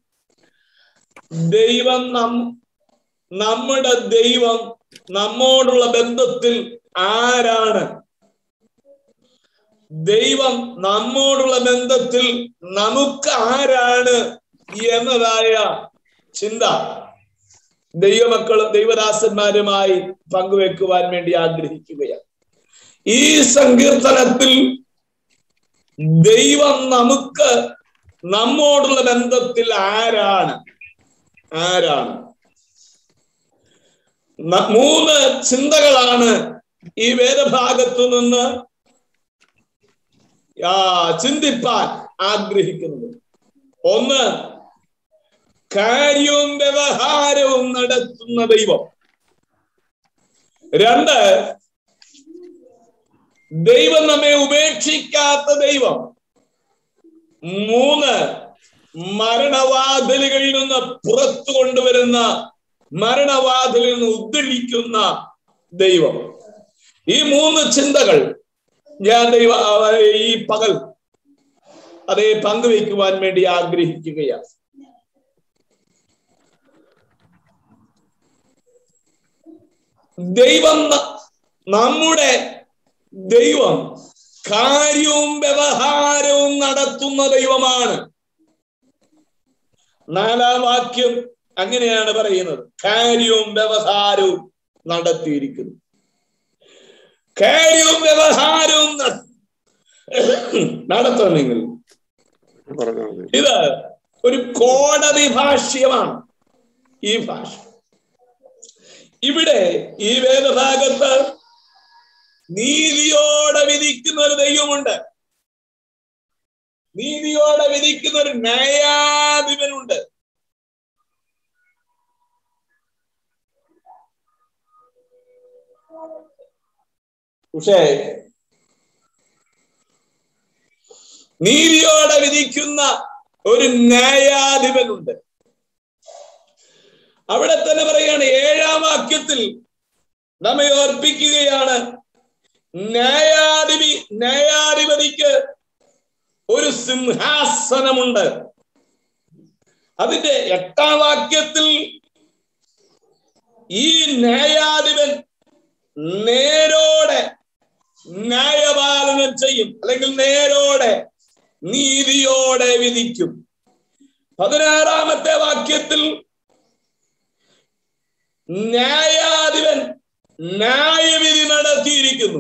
ദൈവം നം നമ്മുടെ ദൈവം നമ്മോടുള്ള ബന്ധത്തിൽ ആരാണ് ദൈവം നമ്മോടുള്ള ബന്ധത്തിൽ നമുക്ക് ആരാണ് എന്നതായ ചിന്ത ദൈവമക്കളും ദൈവദാസന്മാരുമായി പങ്കുവെക്കുവാൻ വേണ്ടി ആഗ്രഹിക്കുകയാണ് ഈ സങ്കീർത്തനത്തിൽ ദൈവം നമുക്ക് നമ്മോടുള്ള ബന്ധത്തിൽ ആരാണ് ആരാണ് മൂന്ന് ചിന്തകളാണ് ഈ വേദഭാഗത്തു നിന്ന് ആ ചിന്തിപ്പാൻ ആഗ്രഹിക്കുന്നത് ഒന്ന് കാര്യവും വ്യവഹാരവും നടത്തുന്ന ദൈവം രണ്ട് ദൈവം നമ്മെ ഉപേക്ഷിക്കാത്ത ദൈവം മൂന്ന് മരണവാതിലുകളിൽ നിന്ന് പുറത്തു കൊണ്ടുവരുന്ന മരണവാതിലിൽ നിന്ന് ഉദ്ധരിക്കുന്ന ദൈവം ഈ മൂന്ന് ചിന്തകൾ ഞാൻ ദൈവ ഈ പകൽ അതേ പങ്കുവയ്ക്കുവാൻ വേണ്ടി ആഗ്രഹിക്കുകയാണ് ദൈവം നമ്മുടെ ദൈവം കാര്യവും വ്യവഹാരവും നടത്തുന്ന ദൈവമാണ് നാലാം വാക്യം അങ്ങനെയാണ് പറയുന്നത് കാര്യവും വ്യവഹാരവും നടത്തിയിരിക്കുന്നു കാര്യവും വ്യവഹാരവും നടത്തണം നിങ്ങൾ ഇത് ഒരു കോടതി ഭാഷ്യമാണ് ഈ ഭാഷ ഇവിടെ ഈ വേദഭാഗത്ത് നീതിയോടെ വിധിക്കുന്ന ഒരു ദൈവമുണ്ട് നീതിയോടെ വിധിക്കുന്ന ഒരു ന്യായാധിപനുണ്ട് പക്ഷേ നീതിയോടെ വിധിക്കുന്ന ഒരു ന്യായാധിപനുണ്ട് അവിടെ തന്നെ പറയാണ് ഏഴാം വാക്യത്തിൽ നമ്മെ ഓർപ്പിക്കുകയാണ് ന്യായാധിപി ന്യായാധിപതിക്ക് ഒരു സിംഹാസനമുണ്ട് അതിന്റെ എട്ടാം വാക്യത്തിൽ ഈ ന്യായാധിപൻ നേരോടെ ന്യായപാലനം ചെയ്യും അല്ലെങ്കിൽ നേരോടെ നീതിയോടെ വിധിക്കും പതിനാറാമത്തെ വാക്യത്തിൽ ന്യായാധിപൻ ന്യായവിധി നടത്തിയിരിക്കുന്നു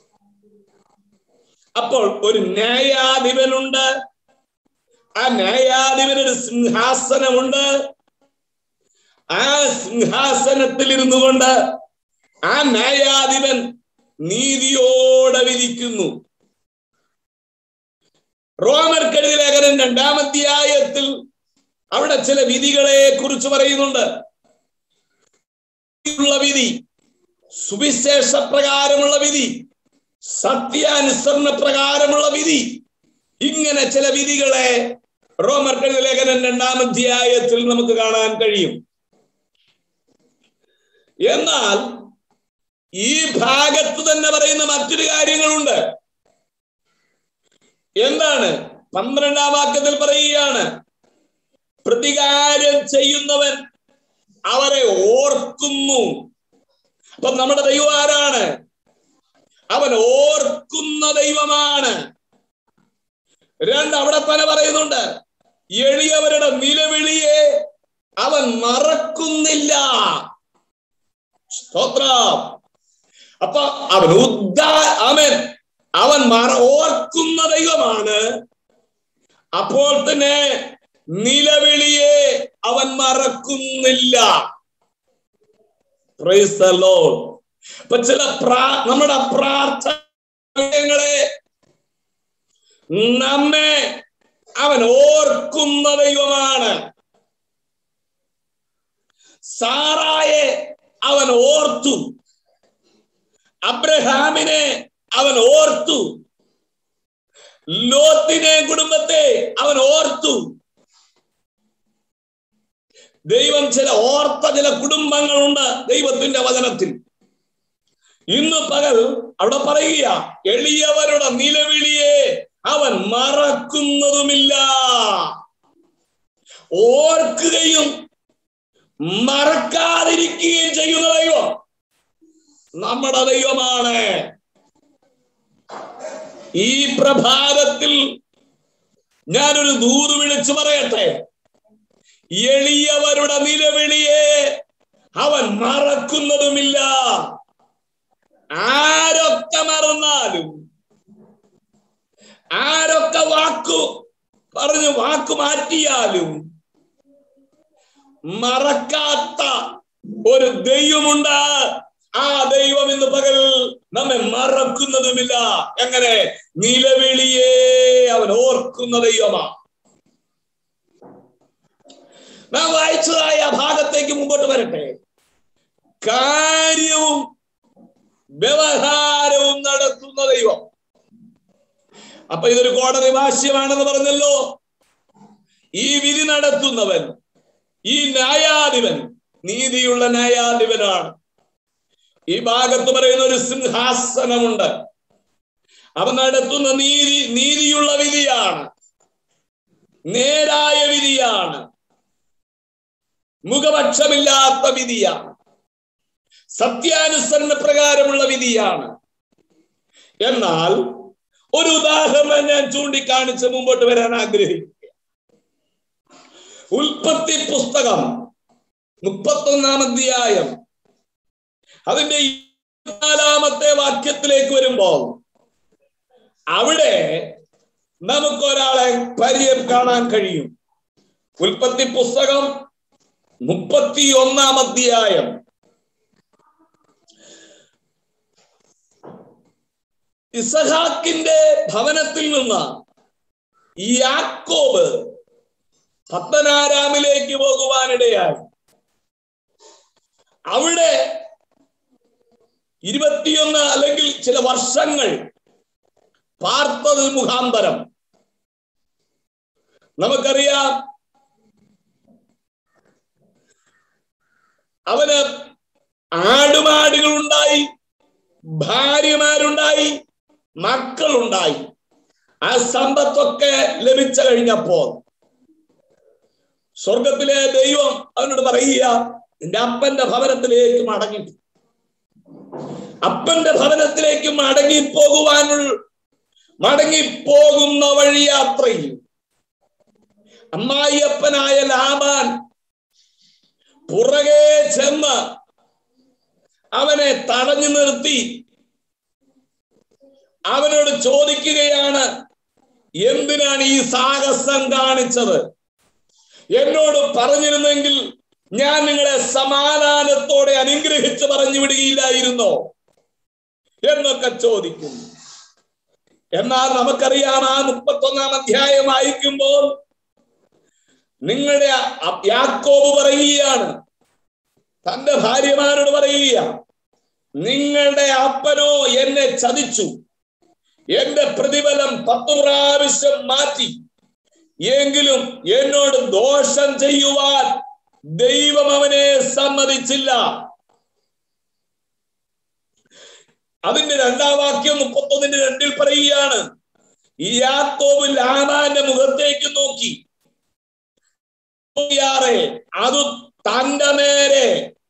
അപ്പോൾ ഒരു ന്യായാധിപനുണ്ട് ആ ന്യായാധിപന് ഒരു സിംഹാസനമുണ്ട് ആ സിംഹാസനത്തിൽ ഇരുന്നു കൊണ്ട് ആ ന്യായാധിപൻ നീതിയോടെ വിധിക്കുന്നു റോമർ കെഴുതി ലേഖനം രണ്ടാമധ്യായത്തിൽ അവിടെ ചില വിധികളെ കുറിച്ച് പറയുന്നുണ്ട് ഉള്ള വിധി സുവിശേഷ പ്രകാരമുള്ള വിധി സത്യാനുസരണ പ്രകാരമുള്ള വിധി ഇങ്ങനെ ചില വിധികളെ റോമർ കെഴുതി ലേഖനം രണ്ടാം അധ്യായത്തിൽ നമുക്ക് കാണാൻ കഴിയും എന്നാൽ ഈ ഭാഗത്ത് തന്നെ പറയുന്ന മറ്റൊരു കാര്യങ്ങളുണ്ട് എന്താണ് പന്ത്രണ്ടാം വാക്യത്തിൽ പറയുകയാണ് പ്രതികാരം ചെയ്യുന്നവൻ അവരെ ഓർക്കുന്നു അപ്പൊ നമ്മുടെ ദൈവം ആരാണ് അവൻ ഓർക്കുന്ന ദൈവമാണ് രണ്ട് അവിടെ തന്നെ പറയുന്നുണ്ട് എളിയവരുടെ നിലവിളിയെ അവൻ മറക്കുന്നില്ല സ്തോത്രം അപ്പൊ അവൻ ഉദ്ധാ അവൻ അവൻ മറ ഓർക്കുന്ന ദൈവമാണ് അപ്പോൾ തന്നെ നിലവിളിയെ അവൻ മറക്കുന്നില്ല അപ്പൊ ചില പ്രാ നമ്മുടെ പ്രാർത്ഥനകളെ നമ്മെ അവൻ ഓർക്കുന്ന ദൈവമാണ് സാറായെ അവൻ ഓർത്തു അബ്രഹാമിനെ അവൻ ഓർത്തു ലോത്തിനെ കുടുംബത്തെ അവൻ ഓർത്തു ദൈവം ചില ഓർത്ത ചില കുടുംബങ്ങളുണ്ട് ദൈവത്തിന്റെ വചനത്തിൽ ഇന്ന് പകൽ അവിടെ പറയുക എളിയവരുടെ നിലവിളിയെ അവൻ മറക്കുന്നതുമില്ല ഓർക്കുകയും മറക്കാതിരിക്കുകയും ചെയ്യുന്ന ദൈവം നമ്മുടെ ദൈവമാണ് ഈ പ്രഭാതത്തിൽ ഞാനൊരു ദൂത് വിളിച്ചു പറയട്ടെ എളിയവരുടെ നിലവിളിയെ അവൻ മറക്കുന്നതുമില്ല ആരൊക്കെ മറന്നാലും ആരൊക്കെ വാക്കു പറഞ്ഞു വാക്കു മാറ്റിയാലും മറക്കാത്ത ഒരു ദൈവമുണ്ട് ആ ദൈവം ഇന്ന് പകൽ നമ്മെ മറക്കുന്നതുമില്ല എങ്ങനെ നിലവിളിയെ അവൻ ഓർക്കുന്ന ദൈവമാ നാം വായിച്ചതായ ആ ഭാഗത്തേക്ക് മുമ്പോട്ട് വരട്ടെ കാര്യവും വ്യവഹാരവും നടത്തുന്ന ദൈവം അപ്പൊ ഇതൊരു കോടതി ഭാഷ്യമാണെന്ന് പറഞ്ഞല്ലോ ഈ വിധി നടത്തുന്നവൻ ഈ ന്യായാധിപൻ നീതിയുള്ള ന്യായാധിപനാണ് ഈ ഭാഗത്ത് പറയുന്ന ഒരു സിംഹാസനമുണ്ട് അവൻ നടത്തുന്ന നീതി നീതിയുള്ള വിധിയാണ് നേരായ വിധിയാണ് മുഖപക്ഷമില്ലാത്ത വിധിയാണ് സത്യാനുസരണ പ്രകാരമുള്ള വിധിയാണ് എന്നാൽ ഒരു ഉദാഹരണം ഞാൻ ചൂണ്ടിക്കാണിച്ച് മുമ്പോട്ട് വരാൻ ആഗ്രഹിക്കുക ഉൽപ്പത്തി പുസ്തകം മുപ്പത്തൊന്നാം അധ്യായം അതിന്റെ ഇരുപത്തിനാലാമത്തെ വാക്യത്തിലേക്ക് വരുമ്പോൾ അവിടെ നമുക്കൊരാളെ പരിചയം കാണാൻ കഴിയും ഉൽപ്പത്തി പുസ്തകം മുപ്പത്തി ഒന്നാം അധ്യായം ഇസഹാക്കിന്റെ ഭവനത്തിൽ നിന്ന് യാക്കോബ് പത്തനാരാമിലേക്ക് പോകുവാനിടയായി അവിടെ ഇരുപത്തിയൊന്ന് അല്ലെങ്കിൽ ചില വർഷങ്ങൾ പാർത്തത് മുഖാന്തരം നമുക്കറിയാം അവന് ആടുമാടുകൾ ഉണ്ടായി ഭാര്യമാരുണ്ടായി മക്കളുണ്ടായി ആ സമ്പത്തൊക്കെ ലഭിച്ച കഴിഞ്ഞപ്പോൾ സ്വർഗത്തിലെ ദൈവം അവനോട് പറയുക നിന്റെ അപ്പന്റെ ഭവനത്തിലേക്ക് മടങ്ങി അപ്പന്റെ ഭവനത്തിലേക്ക് മടങ്ങിപ്പോകുവാനുള്ള മടങ്ങിപ്പോകുന്ന വഴിയാത്രയിൽ അമ്മായിയപ്പനായ ലാബാൻ പുറകെ ചെന്ന് അവനെ തടഞ്ഞു നിർത്തി അവനോട് ചോദിക്കുകയാണ് എന്തിനാണ് ഈ സാഹസം കാണിച്ചത് എന്നോട് പറഞ്ഞിരുന്നെങ്കിൽ ഞാൻ നിങ്ങളെ സമാധാനത്തോടെ അനുഗ്രഹിച്ച് പറഞ്ഞു വിടുകയില്ലായിരുന്നോ എന്നൊക്കെ ചോദിക്കും എന്നാൽ നമുക്കറിയാം ആ മുപ്പത്തൊന്നാം അധ്യായം വായിക്കുമ്പോൾ നിങ്ങളുടെ യാക്കോബ് പറയുകയാണ് തന്റെ ഭാര്യമാരോട് പറയുക നിങ്ങളുടെ അപ്പനോ എന്നെ ചതിച്ചു എന്റെ പ്രതിഫലം പത്തു പ്രാവശ്യം മാറ്റി എങ്കിലും എന്നോട് ദോഷം ചെയ്യുവാൻ ദൈവം അവനെ സമ്മതിച്ചില്ല അതിന്റെ രണ്ടാം വാക്യം മുപ്പത്തൊന്നിന്റെ രണ്ടിൽ പറയുകയാണ് ഈ യാക്കോബ് ലാമാന്റെ മുഖത്തേക്ക് നോക്കി അത് തന്റെ നേരെ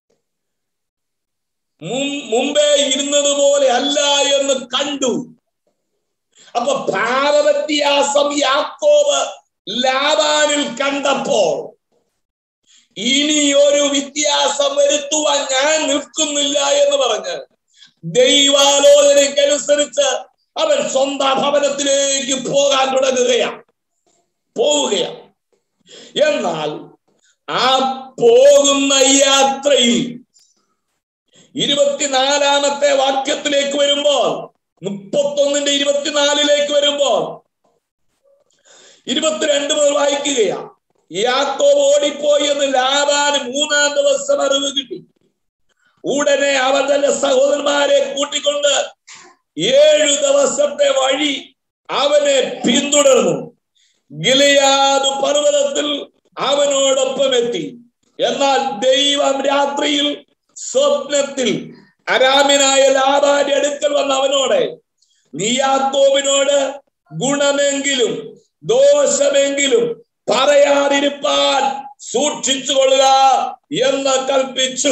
മുമ്പേ ഇരുന്നത് പോലെ അല്ല എന്ന് കണ്ടു അപ്പൊ ഭാവവ്യത്യാസം യാക്കോബ് ലാബാനിൽ കണ്ടപ്പോൾ ഇനി ഒരു വ്യത്യാസം വരുത്തുവാൻ ഞാൻ നിൽക്കുന്നില്ല എന്ന് പറഞ്ഞ് ദൈവാലോചനയ്ക്കനുസരിച്ച് അവൻ സ്വന്തം ഭവനത്തിലേക്ക് പോകാൻ തുടങ്ങുകയാണ് പോവുകയാണ് എന്നാൽ ആ പോകുന്ന യാത്രയിൽ ഇരുപത്തിനാലാമത്തെ വാക്യത്തിലേക്ക് വരുമ്പോൾ മുപ്പത്തൊന്നിന്റെ ഇരുപത്തിനാലിലേക്ക് വരുമ്പോൾ ഇരുപത്തിരണ്ട് മുതൽ വായിക്കുകയാണ് യാക്കോബ് ഓടിപ്പോയി എന്ന് ലാബാന് മൂന്നാം ദിവസം അറിവ് കിട്ടി ഉടനെ അവൻ തന്റെ സഹോദരന്മാരെ കൂട്ടിക്കൊണ്ട് ഏഴു ദിവസത്തെ വഴി അവനെ പിന്തുടർന്നു ഗിലിയാദ് പർവ്വതത്തിൽ അവനോടൊപ്പം എത്തി എന്നാൽ ദൈവം രാത്രിയിൽ സ്വപ്നത്തിൽ അരാമ്യനായ ലാബാന്റെ അടുക്കൽ വന്ന അവനോട് നീ യാക്കോബിനോട് ഗുണമെങ്കിലും ദോഷമെങ്കിലും പറയാതിരിപ്പാൻ സൂക്ഷിച്ചു കൊള്ളുക എന്ന് കൽപ്പിച്ചു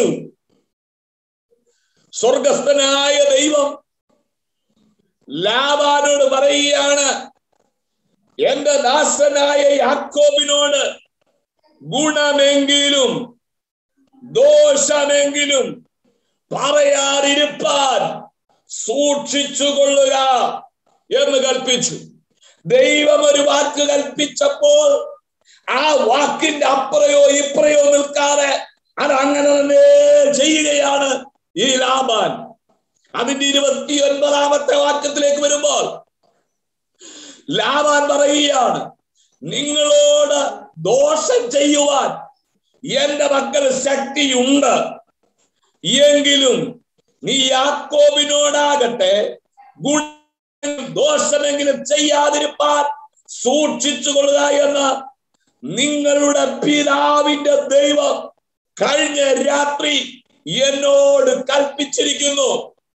സ്വർഗസ്ഥനായ ദൈവം ലാബാനോട് പറയുകയാണ് എന്റെ ദാസനായ യാക്കോബിനോട് ഗുണമെങ്കിലും ദോഷമെങ്കിലും പറയാതിരിപ്പാൻ സൂക്ഷിച്ചു കൊള്ളുക എന്ന് കൽപ്പിച്ചു ദൈവം ഒരു വാക്ക് കൽപ്പിച്ചപ്പോൾ ആ വാക്കിന്റെ അപ്പുറയോ ഇപ്പുറയോ നിൽക്കാതെ അത് അങ്ങനെ തന്നെ ചെയ്യുകയാണ് ഈ ലാബാൻ അതിന്റെ ഇരുപത്തി ഒൻപതാമത്തെ വാക്യത്തിലേക്ക് വരുമ്പോൾ ലാബാൻ പറയുകയാണ് നിങ്ങളോട് ദോഷം ചെയ്യുവാൻ എന്റെ മക്കൾ ശക്തിയുണ്ട് എങ്കിലും നീ യാക്കോബിനോടാകട്ടെ ഗുണ ദോഷമെങ്കിലും ചെയ്യാതിരിപ്പാൻ സൂക്ഷിച്ചു കൊള്ളുക എന്ന് നിങ്ങളുടെ പിതാവിന്റെ ദൈവം കഴിഞ്ഞ രാത്രി എന്നോട് കൽപ്പിച്ചിരിക്കുന്നു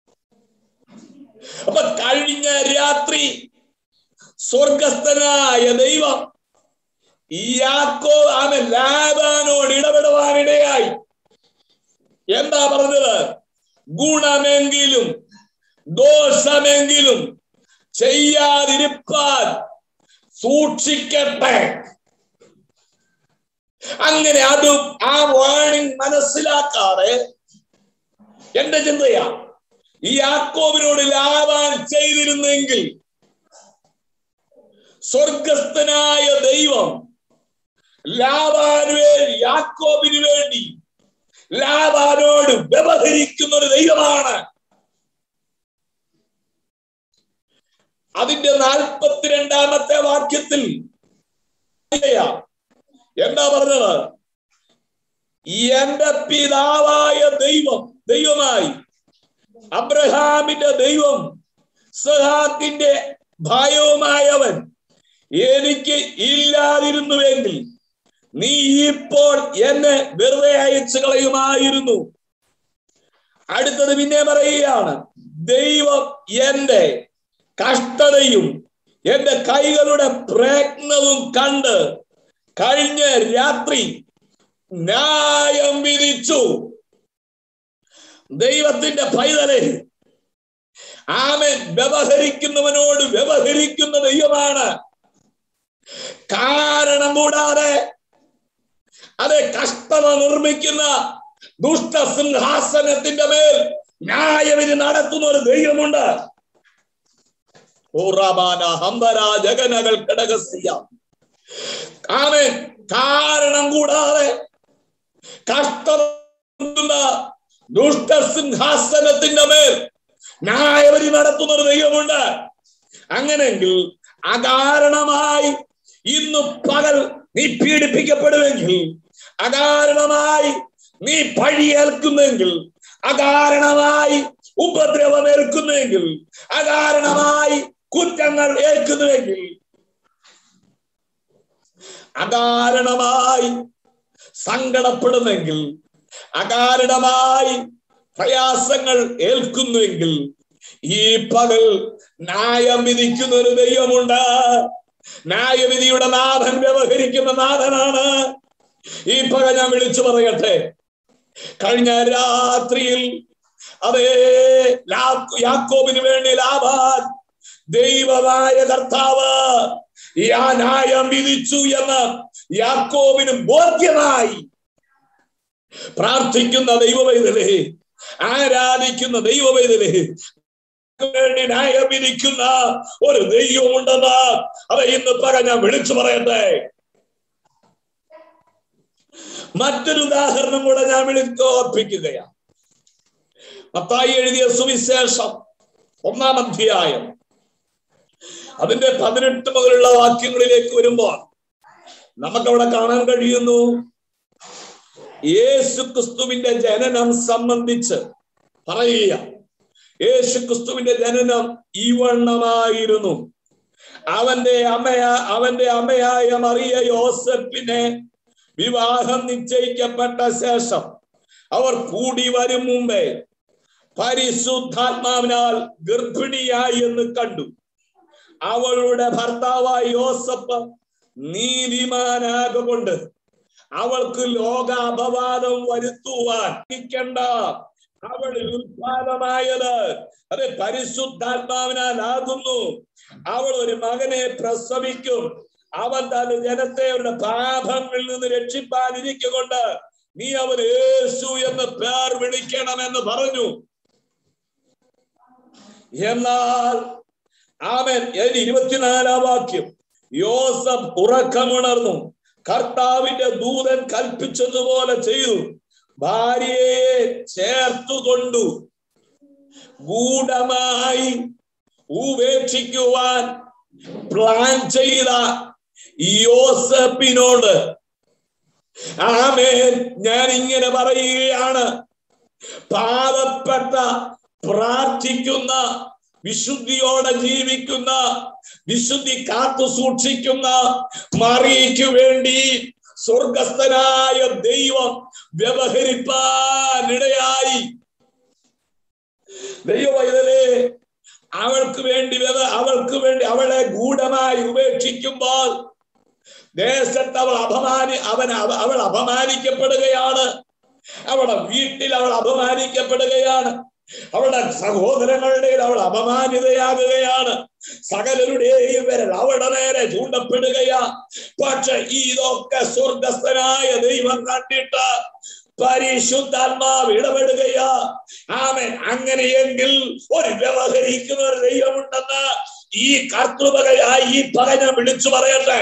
അപ്പൊ കഴിഞ്ഞ രാത്രി സ്വർഗസ്ഥനായ ദൈവം യാക്കോ അവൻ ലാബാനോട് ഇടപെടുവാനിടയായി എന്താ പറഞ്ഞത് ഗുണമെങ്കിലും ദോഷമെങ്കിലും ചെയ്യാതിരിപ്പാൻ സൂക്ഷിക്കട്ടെ അങ്ങനെ അത് ആ വാണിംഗ് മനസ്സിലാക്കാതെ എന്റെ ചിന്തയാ ഈ യാക്കോബിനോട് ലാവാൻ ചെയ്തിരുന്നെങ്കിൽ സ്വർഗസ്ഥനായ ദൈവം ലാവാനു വേണ്ടി യാക്കോബിന് വേണ്ടി ലാവാനോട് വ്യവഹരിക്കുന്ന ഒരു ദൈവമാണ് അതിന്റെ നാൽപ്പത്തിരണ്ടാമത്തെ വാക്യത്തിൽ എന്താ പറഞ്ഞത് എന്റെ പിതാവായ ദൈവം ദൈവമായി അബ്രഹാമിന്റെ ദൈവം സഹാക്കിന്റെ ഭയവുമായവൻ എനിക്ക് ഇല്ലാതിരുന്നുവെങ്കിൽ നീ ഇപ്പോൾ എന്നെ വെറുതെ അയച്ചു കളയുമായിരുന്നു അടുത്തത് പിന്നെ പറയുകയാണ് ദൈവം എന്റെ കഷ്ടതയും എന്റെ കൈകളുടെ പ്രയത്നവും കണ്ട് കഴിഞ്ഞ രാത്രി ന്യായം വിധിച്ചു ദൈവത്തിന്റെ പൈതലെ ആമൻ വ്യവഹരിക്കുന്നവനോട് വ്യവഹരിക്കുന്ന ദൈവമാണ് കാരണം കൂടാതെ അതെ കഷ്ടത നിർമ്മിക്കുന്ന ദുഷ്ടസിംഹാസനത്തിന്റെ മേൽ ന്യായവിധി നടത്തുന്ന ഒരു ദൈവമുണ്ട് ജഗനകൾ ഘടകസ്യ ആമേൻ കാരണം കൂടാതെ കഷ്ടത ദുഷ്ടസിംഹാസനത്തിന്റെ മേൽ ന്യായവരി നടത്തുന്ന ഒരു ദൈവമുണ്ട് അങ്ങനെങ്കിൽ അകാരണമായി ഇന്ന് പകൽ നീ പീഡിപ്പിക്കപ്പെടുമെങ്കിൽ അകാരണമായി നീ പഴിയേൽക്കുന്നെങ്കിൽ അകാരണമായി ഉപദ്രവമേൽക്കുന്നെങ്കിൽ അകാരണമായി കുറ്റങ്ങൾ ഏൽക്കുന്നുവെങ്കിൽ അകാരണമായി സങ്കടപ്പെടുന്നെങ്കിൽ അകാരണമായി പ്രയാസങ്ങൾ ഏൽക്കുന്നുവെങ്കിൽ ഈ പകൽ ന്യായം വിധിക്കുന്ന ഒരു ദൈവമുണ്ട് ന്യായവിധിയുടെ നാഥൻ വ്യവഹരിക്കുന്ന നാഥനാണ് ഈ പക ഞാൻ വിളിച്ചു പറയട്ടെ കഴിഞ്ഞ രാത്രിയിൽ അതേ യാക്കോബിന് വേണ്ടി ലാഭാൻ ദൈവമായ കർത്താവ് ആ ന്യായം വിധിച്ചു എന്ന് യാക്കോബിന് ബോധ്യമായി പ്രാർത്ഥിക്കുന്ന ദൈവവൈതലേ ആരാധിക്കുന്ന ദൈവവൈതലേ വേണ്ടി ന്യായം വിധിക്കുന്ന ഒരു ദൈവമുണ്ടെന്ന് അവ ഇന്ന് പക ഞാൻ വിളിച്ചു പറയട്ടെ മറ്റൊരു ഉദാഹരണം കൂടെ ഞാൻ വിളിച്ച് ഓർപ്പിക്കുകയാണ് മത്തായി എഴുതിയ സുവിശേഷം ഒന്നാം അധ്യായം അതിന്റെ പതിനെട്ട് മുതലുള്ള വാക്യങ്ങളിലേക്ക് വരുമ്പോൾ നമുക്കവിടെ കാണാൻ കഴിയുന്നു യേശു ക്രിസ്തുവിന്റെ ജനനം സംബന്ധിച്ച് പറയുക യേശു ക്രിസ്തുവിന്റെ ജനനം ഈ വണ്ണമായിരുന്നു അവന്റെ അമ്മയ അവന്റെ അമ്മയായ മറിയ യോസഫിനെ വിവാഹം നിശ്ചയിക്കപ്പെട്ട ശേഷം അവർ കൂടി വരും മുമ്പേ പരിശുദ്ധാത്മാവിനാൽ ഗർഭിണിയായി എന്ന് കണ്ടു അവളുടെ ഭർത്താവായ യോസഫ് നീതിമാനാകൊണ്ട് അവൾക്ക് ലോകാപവാദം വരുത്തുവാൻ ഇരിക്കണ്ട അവളിൽ ഉത്പാദമായത് അത് പരിശുദ്ധാത്മാവിനാൽ ആകുന്നു അവൾ ഒരു മകനെ പ്രസവിക്കും അവൻ തന്റെ ജനത്തെ അവരുടെ പാപങ്ങളിൽ നിന്ന് രക്ഷിപ്പാനിരിക്കൊണ്ട് നീ അവൻ യേശു എന്ന് പേർ വിളിക്കണമെന്ന് പറഞ്ഞു എന്നാൽ ആമൻ ഇരുപത്തിനാലാം വാക്യം യോസഫ് ഉറക്കമുണർന്നു കർത്താവിന്റെ ദൂതൻ കൽപ്പിച്ചതുപോലെ ചെയ്തു ഭാര്യയെ ചേർത്തുകൊണ്ടു ഗൂഢമായി ഉപേക്ഷിക്കുവാൻ പ്ലാൻ ചെയ്ത യോസഫിനോട് ആമേൻ ഞാൻ ഇങ്ങനെ പറയുകയാണ് പാവപ്പെട്ട പ്രാർത്ഥിക്കുന്ന വിശുദ്ധിയോടെ ജീവിക്കുന്ന വിശുദ്ധി കാത്തു സൂക്ഷിക്കുന്ന മറിയയ്ക്ക് വേണ്ടി സ്വർഗസ്ഥനായ ദൈവം വ്യവഹരിപ്പാനിടയായി ദൈവവൈതലേ അവൾക്ക് വേണ്ടി വ്യവ അവൾക്ക് വേണ്ടി അവളെ ഗൂഢമായി ഉപേക്ഷിക്കുമ്പോൾ ദേശത്ത് അവൾ അപമാനി അവൻ അവൾ അപമാനിക്കപ്പെടുകയാണ് അവളുടെ വീട്ടിൽ അവൾ അപമാനിക്കപ്പെടുകയാണ് അവളുടെ സഹോദരങ്ങളുടെ അവൾ അപമാനിതയാകുകയാണ് സകലരുടെയും വിരൽ അവളുടെ നേരെ ചൂണ്ടപ്പെടുകയാ പക്ഷെ ഇതൊക്കെ സ്വർഗസ്ഥനായ ദൈവം കണ്ടിട്ട് പരിശുദ്ധാത്മാവ് ഇടപെടുകയാ ആമൻ അങ്ങനെയെങ്കിൽ ഒരു വ്യവഹരിക്കുന്ന ഒരു ദൈവമുണ്ടെന്ന് ഈ കർത്തൃപകയായി ഈ പക ഞാൻ വിളിച്ചു പറയട്ടെ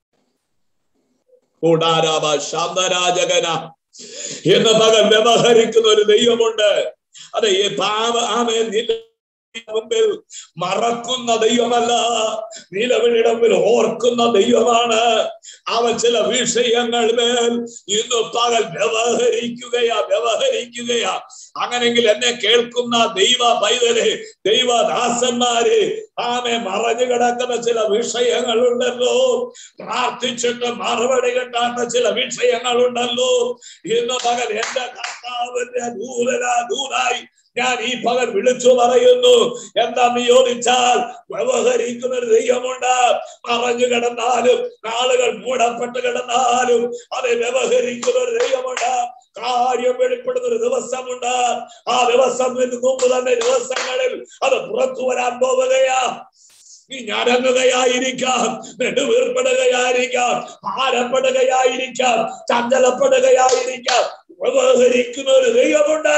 കൂടാരാമ ശാന്തരാജകന എന്ന പകൽ വ്യവഹരിക്കുന്ന ഒരു ദൈവമുണ്ട് അതെ ഈ പാപ ആമേ മുമ്പിൽ മറക്കുന്ന ദൈവമല്ല നിലവിളിടമ്പിൽ ഓർക്കുന്ന ദൈവമാണ് അവൻ ചില വിഷയങ്ങൾ മേൽ ഇന്ന് പകൽ വ്യവഹരിക്കുകയാ വ്യവഹരിക്കുകയാ അങ്ങനെങ്കിൽ എന്നെ കേൾക്കുന്ന ദൈവ പൈതല് ദൈവദാസന്മാര് ആമെ മറഞ്ഞു കിടക്കുന്ന ചില വിഷയങ്ങളുണ്ടല്ലോ പ്രാർത്ഥിച്ചിട്ട് മറുപടി കിട്ടാത്ത ചില വിഷയങ്ങളുണ്ടല്ലോ ഇന്ന് പകൽ എന്റെ കർത്താവിന്റെ ദൂരന ദൂരായി ഞാൻ ഈ പകൽ വിളിച്ചു പറയുന്നു എന്താന്ന് ചോദിച്ചാൽ വ്യവഹരിക്കുന്ന ഒരു ദൈവമുണ്ട് മറഞ്ഞു കിടന്നാലും നാളുകൾ മൂടപ്പെട്ട് കിടന്നാലും അത് വ്യവഹരിക്കുന്ന ഒരു ദൈവമുണ്ട് കാര്യം വെളിപ്പെടുന്ന ഒരു ദിവസമുണ്ട് ആ ദിവസം മുമ്പ് തന്നെ ദിവസങ്ങളിൽ അത് പുറത്തു വരാൻ പോവുകയാ നീ ഞരങ്ങുകയായിരിക്കാം നെടുവീർപ്പെടുകയായിരിക്കാം ഭാരപ്പെടുകയായിരിക്കാം ചഞ്ചലപ്പെടുകയായിരിക്കാം വ്യവഹരിക്കുന്ന ഒരു ദൈവമുണ്ട്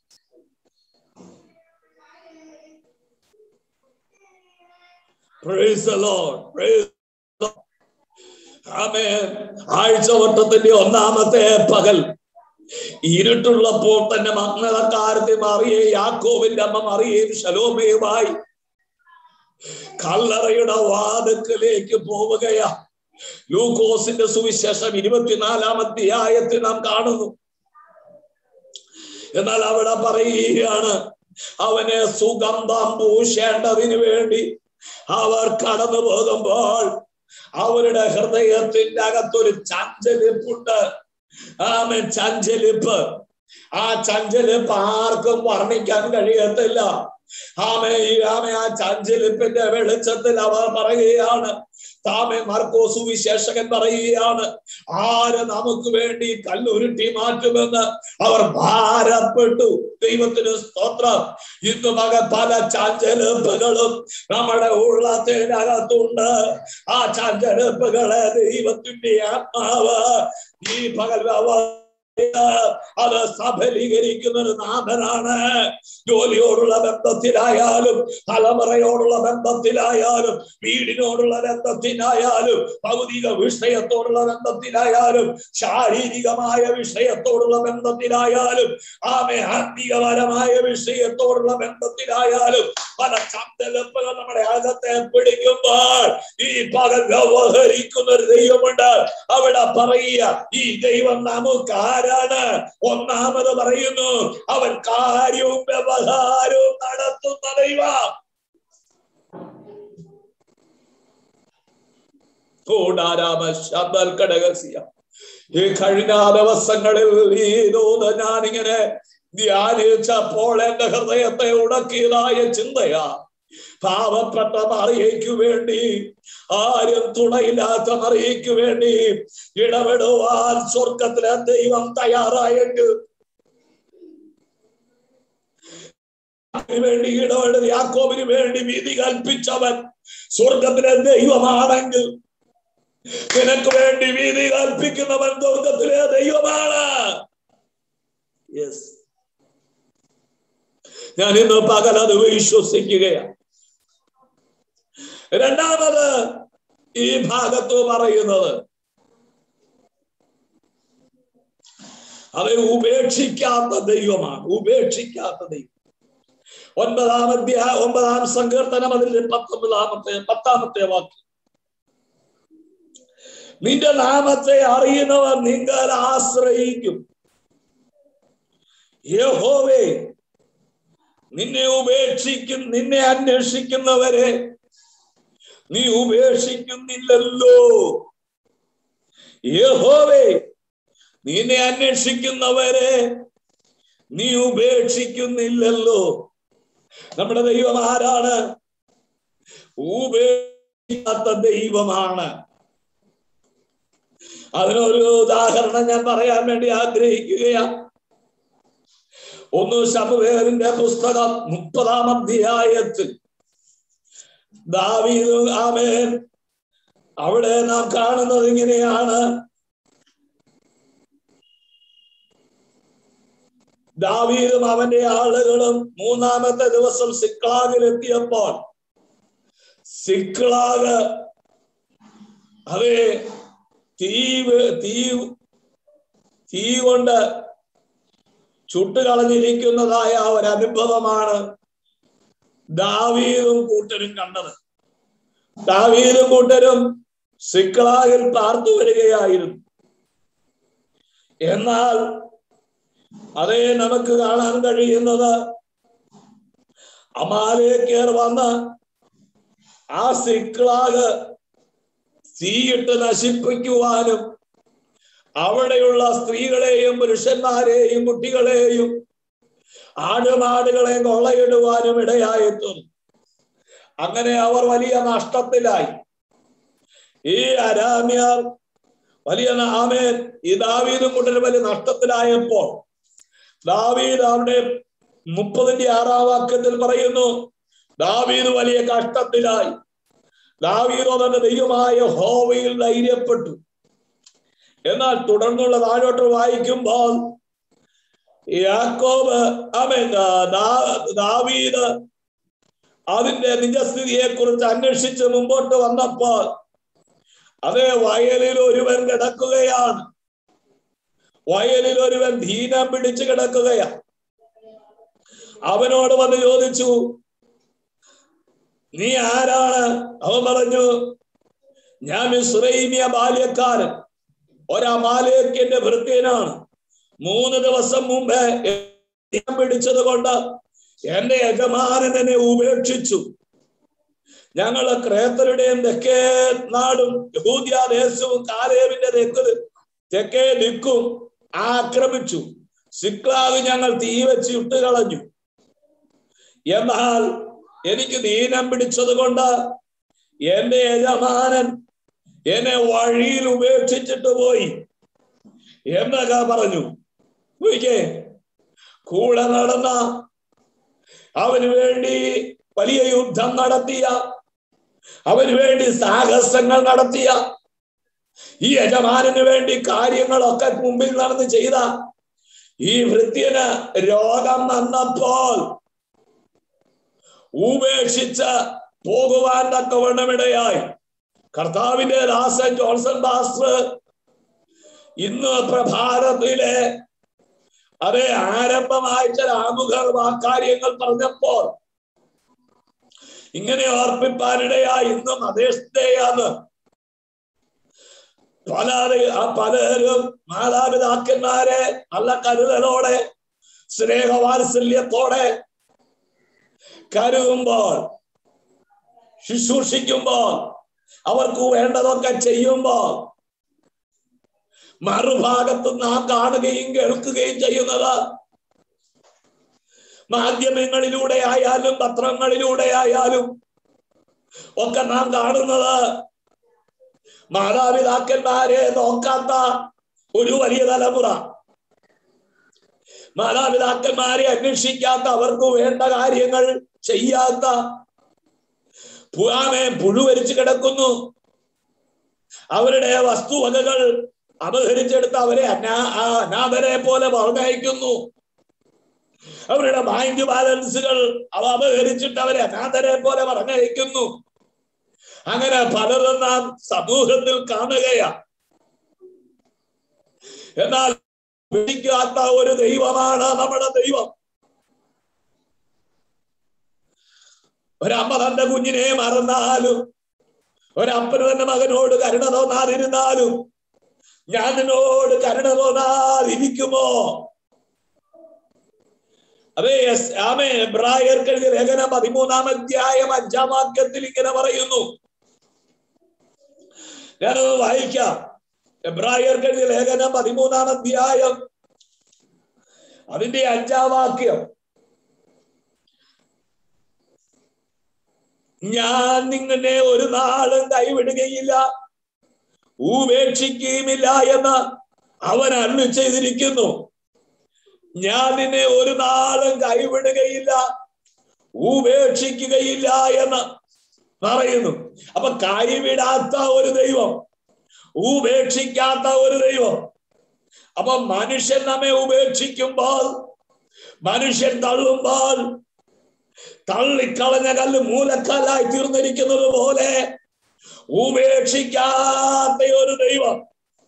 Praise the Lord. Praise the Lord. Amen. ആഴ്ചവട്ടത്തിന്റെ ഒന്നാമത്തെ പകൽ ഇരുട്ടുള്ളപ്പോൾ തന്നെ മഗ്നതക്കാരത്തെ മാറിയേ യാക്കോവിന്റെ അമ്മ മറിയേയും ശലോമയുമായി കല്ലറയുടെ വാതുക്കലേക്ക് പോവുകയാ ലൂക്കോസിന്റെ സുവിശേഷം ഇരുപത്തിനാലാം അധ്യായത്തിൽ നാം കാണുന്നു എന്നാൽ അവിടെ പറയുകയാണ് അവനെ സുഗന്ധം പൂശേണ്ടതിന് വേണ്ടി അവർ കടന്നു പോകുമ്പോൾ അവരുടെ ഹൃദയത്തിന്റെ അകത്തൊരു ചഞ്ചലിപ്പുണ്ട് ആമൻ ചഞ്ചലിപ്പ് ആ ചഞ്ചലിപ്പ് ആർക്കും വർണ്ണിക്കാൻ കഴിയത്തില്ല ആമേ ഈ ആമേ ആ ചഞ്ചലിപ്പിന്റെ വെളിച്ചത്തിൽ അവർ പറയുകയാണ് താമേ മർക്കോസു വിശേഷകൻ പറയുകയാണ് ആര് നമുക്ക് വേണ്ടി കല്ലുരുട്ടി മാറ്റുമെന്ന് അവർ ഭാരപ്പെട്ടു ദൈവത്തിന് സ്തോത്രം ഇന്ന് മക പല ചാഞ്ചലിപ്പുകളും നമ്മുടെ ഉള്ളത്തിനകത്തുണ്ട് ആ ചാഞ്ചലിപ്പുകളെ ദൈവത്തിന്റെ ആത്മാവ് ഈ പകൽ അത് സഫലീകരിക്കുന്ന ഒരു നാഥനാണ് ജോലിയോടുള്ള ബന്ധത്തിലായാലും തലമുറയോടുള്ള ബന്ധത്തിലായാലും വീടിനോടുള്ള ബന്ധത്തിലായാലും ഭൗതിക വിഷയത്തോടുള്ള ബന്ധത്തിലായാലും ശാരീരികമായ വിഷയത്തോടുള്ള ബന്ധത്തിലായാലും ആമെ ആത്മീയപരമായ വിഷയത്തോടുള്ള ബന്ധത്തിലായാലും പല ചന്തലപ്പുകൾ നമ്മുടെ അകത്തെ പിടിക്കുമ്പോൾ ഈ പകൽ വ്യവഹരിക്കുന്ന ഒരു ദൈവമുണ്ട് അവിടെ പറയുക ഈ ദൈവം നമുക്ക് ആരാണ് ഒന്നാമത് പറയുന്നു അവൻ കാര്യവും വ്യവഹാരവും നടത്തുന്ന ദൈവം കൂടാരാമ ശബൽ ഘടകസ്യ ഈ കഴിഞ്ഞ ദിവസങ്ങളിൽ ഈ ദൂത് ഞാനിങ്ങനെ ധ്യാനിച്ചപ്പോൾ എന്റെ ഹൃദയത്തെ ഉടക്കിയതായ ചിന്തയാ പാവപ്പെട്ട മറിയയ്ക്കു വേണ്ടി ആരും തുണയില്ലാത്ത മറിയയ്ക്കു വേണ്ടി ഇടപെടുവാൻ സ്വർഗത്തിലെ ദൈവം തയ്യാറായെങ്കിൽ വേണ്ടി ഇടപെടൽ യാക്കോബിന് വേണ്ടി വിധി കൽപ്പിച്ചവൻ സ്വർഗത്തിലെ ദൈവമാണെങ്കിൽ നിനക്ക് വേണ്ടി വിധി കൽപ്പിക്കുന്നവൻ സ്വർഗത്തിലെ ദൈവമാണ് യെസ് ഞാൻ ഇന്ന് പകൽ അത് വിശ്വസിക്കുകയാണ് രണ്ടാമത് ഈ ഭാഗത്ത് പറയുന്നത് അത് ഉപേക്ഷിക്കാത്ത ദൈവമാണ് ഉപേക്ഷിക്കാത്ത ദൈവം ഒൻപതാം അധ്യായ ഒമ്പതാം സങ്കീർത്തനം അതിന്റെ പത്തൊമ്പതാമത്തെ പത്താമത്തെ വാക്യം നിന്റെ നാമത്തെ അറിയുന്നവർ നിങ്ങൾ ആശ്രയിക്കും യഹോവേ നിന്നെ ഉപേക്ഷിക്കും നിന്നെ അന്വേഷിക്കുന്നവരെ നീ ഉപേക്ഷിക്കുന്നില്ലല്ലോ യഹോവേ നിന്നെ അന്വേഷിക്കുന്നവരെ നീ ഉപേക്ഷിക്കുന്നില്ലല്ലോ നമ്മുടെ ദൈവം ആരാണ് ഉപേക്ഷിക്കാത്ത ദൈവമാണ് അതിനൊരു ഉദാഹരണം ഞാൻ പറയാൻ വേണ്ടി ആഗ്രഹിക്കുകയാണ് ഒന്ന് ശമുവേലിന്റെ പുസ്തകം മുപ്പതാം അധ്യായത്തിൽ ദാവീദ് ആമേൻ അവിടെ നാം കാണുന്നത് ഇങ്ങനെയാണ് ദാവീദും അവന്റെ ആളുകളും മൂന്നാമത്തെ ദിവസം സിക്ലാഗിലെത്തിയപ്പോൾ സിക്ലാഗ് അതെ തീ തീ തീ കൊണ്ട് ചുട്ടുകളഞ്ഞിരിക്കുന്നതായ ഒരനുഭവമാണ് ദാവീദും കൂട്ടരും കണ്ടത് ദാവീദും കൂട്ടരും സിക്ലാഗിൽ പാർത്തു വരികയായിരുന്നു എന്നാൽ അതേ നമുക്ക് കാണാൻ കഴിയുന്നത് അമാലേക്കേർ വന്ന് ആ സിക്ലാഗ് തീയിട്ട് നശിപ്പിക്കുവാനും അവിടെയുള്ള സ്ത്രീകളെയും പുരുഷന്മാരെയും കുട്ടികളെയും ആടുമാടുകളെയും കൊള്ളയിടുവാനും ഇടയായെത്തുന്നു അങ്ങനെ അവർ വലിയ നഷ്ടത്തിലായി ഈ അരാമ്യർ വലിയ ആമേൻ ഈ ദാവീദും കൂട്ടരും വലിയ നഷ്ടത്തിലായപ്പോൾ ദാവീദ് അവിടെ മുപ്പതിന്റെ ആറാം വാക്യത്തിൽ പറയുന്നു ദാവീദ് വലിയ കഷ്ടത്തിലായി ദാവീദോ തന്റെ ദൈവമായ ഹോവയിൽ ധൈര്യപ്പെട്ടു എന്നാൽ തുടർന്നുള്ള താഴോട്ട് വായിക്കുമ്പോൾ യാക്കോബ് ആമേൻ ദാവീദ് അതിന്റെ നിജസ്ഥിതിയെ കുറിച്ച് അന്വേഷിച്ച് മുമ്പോട്ട് വന്നപ്പോൾ അതേ വയലിൽ ഒരുവൻ കിടക്കുകയാണ് വയലിൽ ഒരുവൻ ധീനം പിടിച്ചു കിടക്കുകയാണ് അവനോട് വന്ന് ചോദിച്ചു നീ ആരാണ് അവൻ പറഞ്ഞു ഞാൻ മിശ്രൈമിയ ബാല്യക്കാരൻ ഒരമാലേക്കിന്റെ ഭൃത്യനാണ് മൂന്ന് ദിവസം മുമ്പേ പിടിച്ചത് കൊണ്ട് എന്റെ യജമാനൻ എന്നെ ഉപേക്ഷിച്ചു ഞങ്ങള് ക്രേത്തരുടെയും തെക്കേ നാടും യഹൂദ്യ ദേശവും കാലേവിന്റെ തെക്ക് തെക്കേ ദിക്കും ആക്രമിച്ചു സിക്ലാഗ് ഞങ്ങൾ തീ വെച്ച് ഇട്ടുകളഞ്ഞു എന്നാൽ എനിക്ക് ദീനം പിടിച്ചത് കൊണ്ട് എന്റെ യജമാനൻ എന്നെ വഴിയിൽ ഉപേക്ഷിച്ചിട്ട് പോയി എന്നൊക്കെ പറഞ്ഞു നോക്കിയേ കൂടെ നടന്ന അവന് വേണ്ടി വലിയ യുദ്ധം നടത്തിയ അവന് വേണ്ടി സാഹസങ്ങൾ നടത്തിയ ഈ യജമാനന് വേണ്ടി കാര്യങ്ങളൊക്കെ മുമ്പിൽ നടന്ന് ചെയ്ത ഈ വൃത്യന് രോഗം വന്നപ്പോൾ ഉപേക്ഷിച്ച് പോകുവാൻ തക്കവണ്ണമിടയായി കർത്താവിന്റെ ദാസൻ ജോൺസൺ ബാസ്റ്റർ ഇന്ന് പ്രഭാതത്തിലെ അതേ ആരംഭമായി ചില ആമുഖർ വാക്കാര്യങ്ങൾ പറഞ്ഞപ്പോൾ ഇങ്ങനെ ഓർപ്പിപ്പാനിടയായി ഇന്നും അതേഷ്ടെയാണ് പല പലരും മാതാപിതാക്കന്മാരെ നല്ല കരുതലോടെ സ്നേഹവാത്സല്യത്തോടെ കരുതുമ്പോൾ ശുശ്രൂഷിക്കുമ്പോൾ അവർക്ക് വേണ്ടതൊക്കെ ചെയ്യുമ്പോൾ മറുഭാഗത്ത് നാം കാണുകയും കേൾക്കുകയും ചെയ്യുന്നത് മാധ്യമങ്ങളിലൂടെ ആയാലും പത്രങ്ങളിലൂടെ ആയാലും ഒക്കെ നാം കാണുന്നത് മാതാപിതാക്കന്മാരെ നോക്കാത്ത ഒരു വലിയ തലമുറ മാതാപിതാക്കന്മാരെ അന്വേഷിക്കാത്ത അവർക്ക് വേണ്ട കാര്യങ്ങൾ ചെയ്യാത്ത പുരാമെ പുഴുവരിച്ചു കിടക്കുന്നു അവരുടെ വസ്തുവകകൾ അപഹരിച്ചെടുത്ത് അവരെ അനാ അനാഥരെ പോലെ പറഞ്ഞയക്കുന്നു അവരുടെ ബാങ്ക് ബാലൻസുകൾ അവ അപഹരിച്ചിട്ട് അവരെ അനാഥരെ പോലെ പറഞ്ഞയക്കുന്നു അങ്ങനെ പലതും നാം സമൂഹത്തിൽ കാണുകയാ എന്നാൽ പിടിക്കാത്ത ഒരു ദൈവമാണ് നമ്മുടെ ദൈവം ഒരമ്മ തന്റെ കുഞ്ഞിനെ മറന്നാലും ഒരപ്പന് തന്റെ മകനോട് കരുണ തോന്നാതിരുന്നാലും ഞാൻ നിന്നോട് കരുണ തോന്നാതിരിക്കുമോ അതെ ആമേ എബ്രായർക്ക് എഴുതിയ ലേഖനം പതിമൂന്നാം അധ്യായം അഞ്ചാം വാക്യത്തിൽ ഇങ്ങനെ പറയുന്നു ഞാനത് വായിക്കാം എബ്രായർക്ക് എഴുതിയ ലേഖനം പതിമൂന്നാം അധ്യായം അതിന്റെ അഞ്ചാം വാക്യം ഞാൻ നിങ്ങളെ ഒരു നാളും കൈവിടുകയില്ല ഉപേക്ഷിക്കുകയുമില്ല എന്ന് അവൻ അരുളി ചെയ്തിരിക്കുന്നു ഞാൻ നിന്നെ ഒരു നാളും കൈവിടുകയില്ല ഉപേക്ഷിക്കുകയില്ല എന്ന് പറയുന്നു അപ്പൊ കൈവിടാത്ത ഒരു ദൈവം ഉപേക്ഷിക്കാത്ത ഒരു ദൈവം അപ്പൊ മനുഷ്യൻ നമ്മെ ഉപേക്ഷിക്കുമ്പോൾ മനുഷ്യൻ തള്ളുമ്പോൾ തള്ളിക്കളഞ്ഞ കല്ല് മൂലക്കല്ലായി തീർന്നിരിക്കുന്നത് പോലെ ഉപേക്ഷിക്കാത്ത ഒരു ദൈവം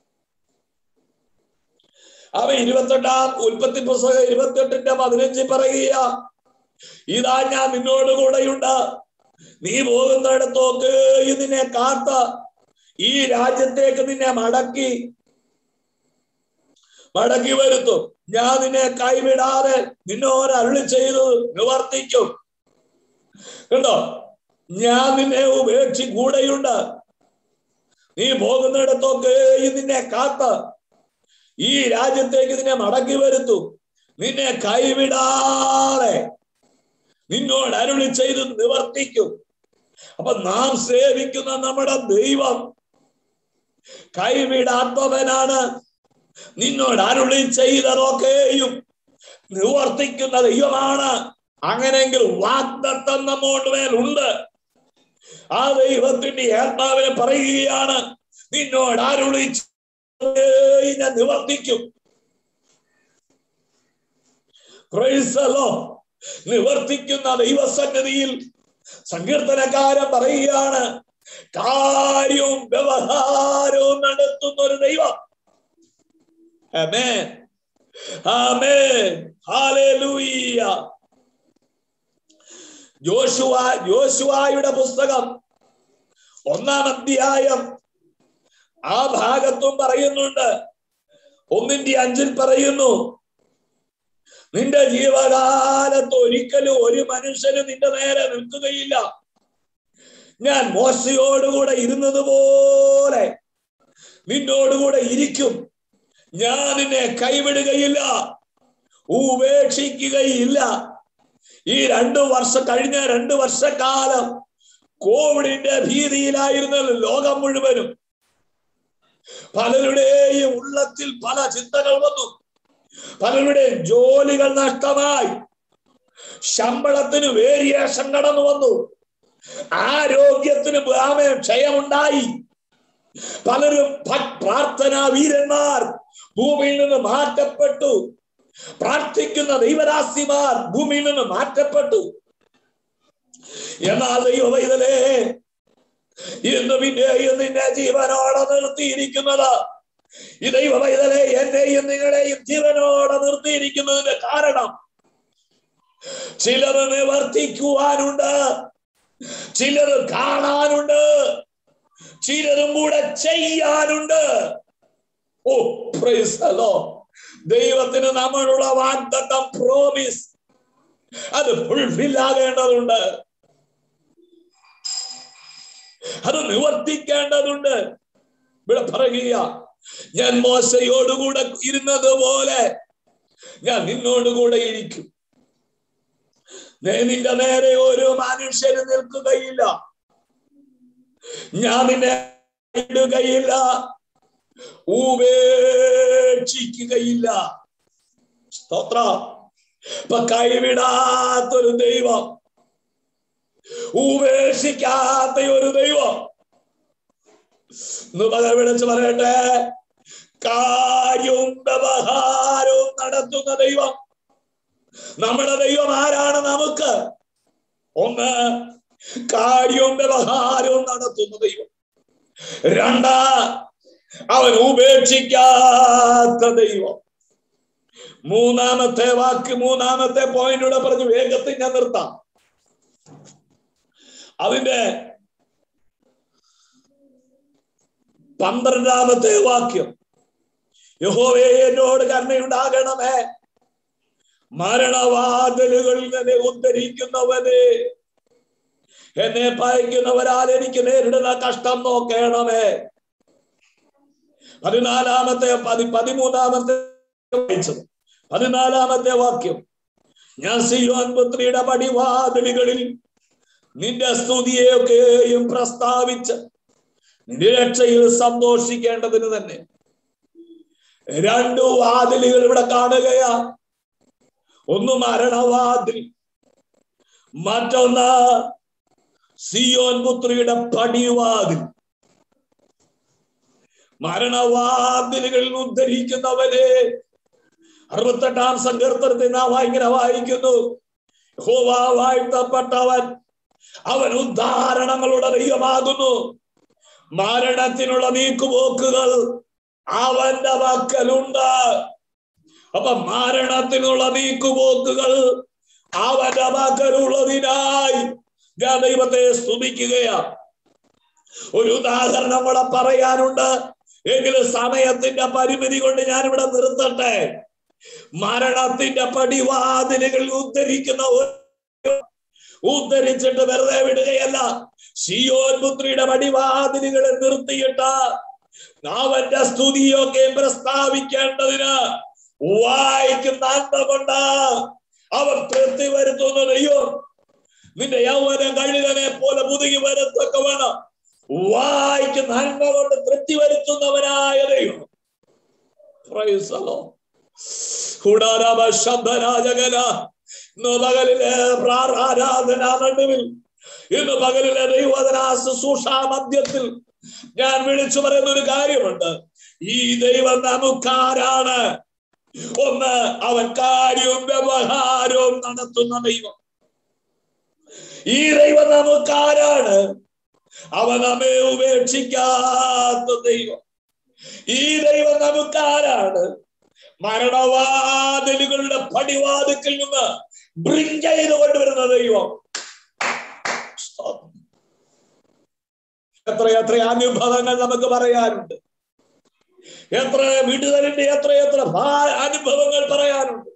അവ ഇരുപത്തെട്ടാം ഉൽപ്പത്തി പുസ്തകം ഇരുപത്തെട്ടിന്റെ പതിനഞ്ചിൽ പറയുക ഇതാ ഞാൻ നിന്നോട് കൂടെയുണ്ട് നീ പോകുന്നിടത്തോക്ക് നിന്നെ കാത്ത ഈ രാജ്യത്തേക്ക് നിന്നെ മടക്കി മടക്കി വരുത്തും ഞാൻ നിന്നെ കൈവിടാതെ നിന്നോട് അരുളി ചെയ്തു നിവർത്തിക്കും കണ്ടോ ഞാൻ നിന്നെ ഉപേക്ഷി കൂടെയുണ്ട് നീ പോകുന്നിടത്തൊക്കെ നിന്നെ കാത്ത ഈ രാജ്യത്തേക്ക് നിന്നെ മടക്കി വരുത്തും നിന്നെ കൈവിടാതെ നിന്നോട് അരുളി ചെയ്ത് നിവർത്തിക്കും അപ്പൊ നാം സേവിക്കുന്ന നമ്മുടെ ദൈവം കൈവിടാത്തവനാണ് നിന്നോട് അരുളി ചെയ്തതൊക്കെയും നിവർത്തിക്കുന്ന ദൈവമാണ് അങ്ങനെങ്കിൽ വാഗ്ദത്തം നമ്മോട് മേലുണ്ട് ആ ദൈവത്തിന്റെ ആത്മാവിനെ പറയുകയാണ് നിന്നോട് അരുളി ഞാൻ നിവർത്തിക്കും നിവർത്തിക്കുന്ന ദൈവസന്നിധിയിൽ സങ്കീർത്തനക്കാരൻ പറയുകയാണ് കാര്യവും വ്യവഹാരവും നടത്തുന്ന ഒരു ദൈവം Amen. Amen. Hallelujah. ജോഷുവ ജോഷുവായുടെ പുസ്തകം ഒന്നാം അധ്യായം ആ ഭാഗത്തും പറയുന്നുണ്ട് ഒന്നിന്റെ അഞ്ചിൽ പറയുന്നു നിന്റെ ജീവകാലത്ത് ഒരിക്കലും ഒരു മനുഷ്യന് നിന്റെ നേരെ നിൽക്കുകയില്ല ഞാൻ മോശയോടുകൂടെ ഇരുന്നത് പോലെ നിന്നോടുകൂടെ ഇരിക്കും ഞാൻ നിന്നെ കൈവിടുകയില്ല ഉപേക്ഷിക്കുകയില്ല ഈ രണ്ടു വർഷം കഴിഞ്ഞ രണ്ടു വർഷക്കാലം കോവിഡിന്റെ ഭീതിയിലായിരുന്ന ലോകം മുഴുവനും പലരുടെയും ഉള്ളത്തിൽ പല ചിന്തകൾ വന്നു പലരുടെയും ജോലികൾ നഷ്ടമായി ശമ്പളത്തിന് വേരിയേഷൻ കടന്നു വന്നു ആരോഗ്യത്തിന് ആമയം ക്ഷയമുണ്ടായി പലരും പ്രാർത്ഥനാ വീരന്മാർ ഭൂമിയിൽ നിന്ന് മാറ്റപ്പെട്ടു പ്രാർത്ഥിക്കുന്ന ദൈവരാശിമാർ ഭൂമിയിൽ നിന്ന് മാറ്റപ്പെട്ടു എന്നാൽ ദൈവവൈതലേ ഇന്ന് പിന്നെയും നിന്നെ ജീവനോടെ നിർത്തിയിരിക്കുന്നത് ഈ ദൈവവൈതലെ എന്നെയും നിങ്ങളെയും ജീവനോടെ നിർത്തിയിരിക്കുന്നതിന്റെ കാരണം ചിലത് നിവർത്തിക്കുവാനുണ്ട് ചിലത് കാണാനുണ്ട് ചിലതും കൂടെ ചെയ്യാനുണ്ട് ഓ പ്രൈസലോ ദൈവത്തിന് നമ്മളുള്ള വാഗ്ദത്തം പ്രോമിസ് അത് ഫുൾഫിൽ ആകേണ്ടതുണ്ട് അത് നിവർത്തിക്കേണ്ടതുണ്ട് ഇവിടെ പറയുക ഞാൻ മോശയോടുകൂടെ ഇരുന്നത് പോലെ ഞാൻ നിന്നോടുകൂടെ ഇരിക്കും നിന്റെ നേരെ ഒരു മനുഷ്യന് നിൽക്കുകയില്ല ഞാൻ നിന്നെ ഇടുകയില്ല ഉപേക്ഷിക്കുകയില്ല സ്തോത്ര ഇപ്പൊ കൈവിടാത്തൊരു ദൈവം ഉപേക്ഷിക്കാത്ത ഒരു ദൈവം ഇന്ന് പകൽ വിളിച്ച് പറയട്ടെ കാര്യവും വ്യവഹാരവും നടത്തുന്ന ദൈവം നമ്മുടെ ദൈവം ആരാണ് നമുക്ക് ഒന്ന് കാര്യവും വ്യവഹാരവും നടത്തുന്ന ദൈവം രണ്ട് അവൻ ഉപേക്ഷിക്കാത്ത ദൈവം മൂന്നാമത്തെ വാക്ക് മൂന്നാമത്തെ പോയിന്റൂടെ പറഞ്ഞു വേഗത്തിൽ ഞാൻ നിർത്താം അതിന്റെ പന്ത്രണ്ടാമത്തെ വാക്യം യഹോവേ എന്നോട് കരുണയുണ്ടാകണമേ മരണവാതിലുകളിൽ തന്നെ ഉദ്ധരിക്കുന്നവനെ എന്നെ പയക്കുന്നവരാൽ എനിക്ക് നേരിടുന്ന കഷ്ടം നോക്കണമേ പതിനാലാമത്തെ പതി പതിമൂന്നാമത്തെ വായിച്ചത് പതിനാലാമത്തെ വാക്യം ഞാൻ സിയോൻ പുത്രിയുടെ പടിവാതിലുകളിൽ നിന്റെ സ്തുതിയൊക്കെയും പ്രസ്താവിച്ച് നിന്റെ രക്ഷയിൽ സന്തോഷിക്കേണ്ടതിന് തന്നെ രണ്ടു വാതിലുകൾ ഇവിടെ കാണുകയാ ഒന്ന് മരണവാതിൽ മറ്റൊന്ന് സിയോൻ പുത്രിയുടെ പടിവാതിൽ മരണവാതിലുകളിൽ ഉദ്ധരിക്കുന്നവരെ അറുപത്തെട്ടാം സങ്കീർത്തനത്തിൽ നാം ഇങ്ങനെ വായിക്കുന്നു ഹോവ വാഴ്ത്തപ്പെട്ടവൻ അവൻ ഉദ്ധാരണങ്ങളുടെ ദൈവമാകുന്നു മരണത്തിനുള്ള നീക്കുപോക്കുകൾ അവന്റെ പക്കലുണ്ട് അപ്പൊ മരണത്തിനുള്ള നീക്കുപോക്കുകൾ അവന്റെ പക്കലുള്ളതിനായി ഞാൻ ദൈവത്തെ സ്തുതിക്കുകയാണ് ഒരു ഉദാഹരണം കൂടെ പറയാനുണ്ട് എങ്കിലും സമയത്തിന്റെ പരിമിതി കൊണ്ട് ഞാൻ ഇവിടെ നിർത്തട്ടെ മരണത്തിന്റെ പടിവാതിലുകൾ ഉദ്ധരിക്കുന്ന ഉദ്ധരിച്ചിട്ട് വെറുതെ വിടുകയല്ല സിയോൻ പുത്രിയുടെ പടിവാതിലുകളെ നിർത്തിയിട്ട് അവന്റെ സ്തുതിയൊക്കെ പ്രസ്താവിക്കേണ്ടതിന് വായിക്കുന്ന ആത്മ കൊണ്ട് അവൻ തൃപ്തി വരുത്തുന്ന ദൈവം നിന്റെ യൗവനം കഴുകനെ പോലെ പുതുകി വരത്തൊക്കെ വേണം വായിക്കുന്ന നന്മ കൊണ്ട് തൃപ്തി വരുത്തുന്നവനായ ദൈവം കൂടാരാമ ശബ്ദരാജകല ഇന്ന് പകലിലെ പ്രാരാധന നടുവിൽ ഇന്ന് പകലിലെ ദൈവദന ശുശ്രൂഷ മധ്യത്തിൽ ഞാൻ വിളിച്ചു പറയുന്ന ഒരു കാര്യമുണ്ട് ഈ ദൈവം നമുക്കാരാണ് ഒന്ന് അവൻ കാര്യവും വ്യവഹാരവും നടത്തുന്ന ദൈവം ഈ ദൈവം നമുക്കാരാണ് അവൻ നമ്മെ ഉപേക്ഷിക്കാത്ത ദൈവം ഈ ദൈവം നമുക്കാരാണ് മരണവാതിലുകളുടെ പടിവാതിക്കൽ നിന്ന് ബ്രിങ് ചെയ്ത് കൊണ്ടുവരുന്ന ദൈവം എത്ര എത്ര അനുഭവങ്ങൾ നമുക്ക് പറയാനുണ്ട് എത്ര വിടുതലിന്റെ എത്ര എത്ര അനുഭവങ്ങൾ പറയാനുണ്ട്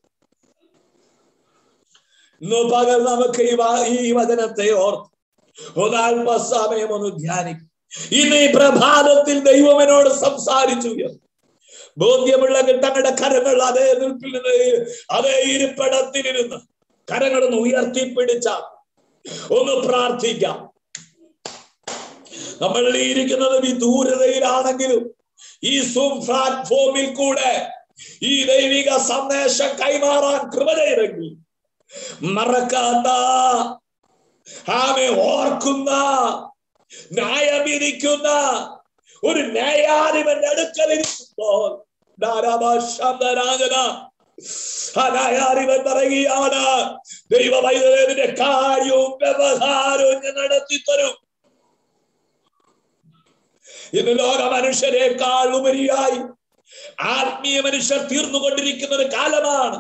ഇന്ന് പകൽ നമുക്ക് ഈ ഈ വചനത്തെ ഓർത്ത് ഒന്നൽപ്പ സമയം ഒന്ന് ധ്യാനിക്കും ഇന്ന് ഈ പ്രഭാതത്തിൽ ദൈവമനോട് സംസാരിച്ചു ബോധ്യമുള്ള തങ്ങളുടെ കരങ്ങൾ അതേ നിൽപ്പിൽ നിന്ന് അതേ ഇരിപ്പിടത്തിലിരുന്ന് കരങ്ങളൊന്ന് ഉയർത്തിപ്പിടിച്ച ഒന്ന് പ്രാർത്ഥിക്കാം നമ്മൾ ഇരിക്കുന്നത് വിദൂരതയിലാണെങ്കിലും ഈ സൂം പ്ലാറ്റ്ഫോമിൽ കൂടെ ഈ ദൈവിക സന്ദേശം കൈമാറാൻ കൃപ ചെയ്തെങ്കിൽ മറക്കാത്ത ആമെ ഓർക്കുന്ന ന്യായം വിധിക്കുന്ന ഒരു ന്യായാധിപന്റെ അടുക്കലിരിക്കുമ്പോൾ ധാരാഭാശാന്തരാജന ആ ന്യായാധിപൻ പറയുകയാണ് ദൈവവൈദ്യന്റെ കാര്യവും വ്യവഹാരവും ഞാൻ നടത്തി തരും ഇന്ന് ലോക മനുഷ്യരെക്കാൾ ഉപരിയായി ആത്മീയ മനുഷ്യർ തീർന്നുകൊണ്ടിരിക്കുന്ന ഒരു കാലമാണ്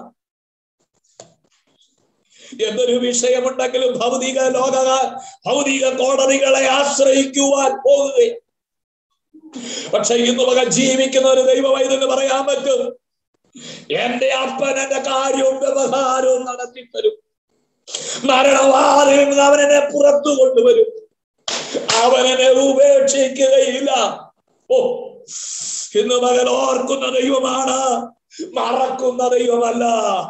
എന്തൊരു വിഷയമുണ്ടെങ്കിലും ഭൗതിക ലോക ഭൗതിക കോടതികളെ ആശ്രയിക്കുവാൻ പോകുകയാണ് പക്ഷെ ഇന്ന് മകൻ ജീവിക്കുന്ന ഒരു ദൈവവൈദ്യെന്ന് പറയാൻ പറ്റും എന്റെ അപ്പൻ എന്റെ കാര്യവും വ്യവഹാരവും നടത്തി തരും മരണവാദിൽ നിന്ന് അവനെന്നെ പുറത്തു കൊണ്ടുവരും അവനെന്നെ ഉപേക്ഷിക്കുകയില്ല ഓ ഇന്ന് മകൻ ഓർക്കുന്ന ദൈവമാണ് മറക്കുന്ന ദൈവമല്ല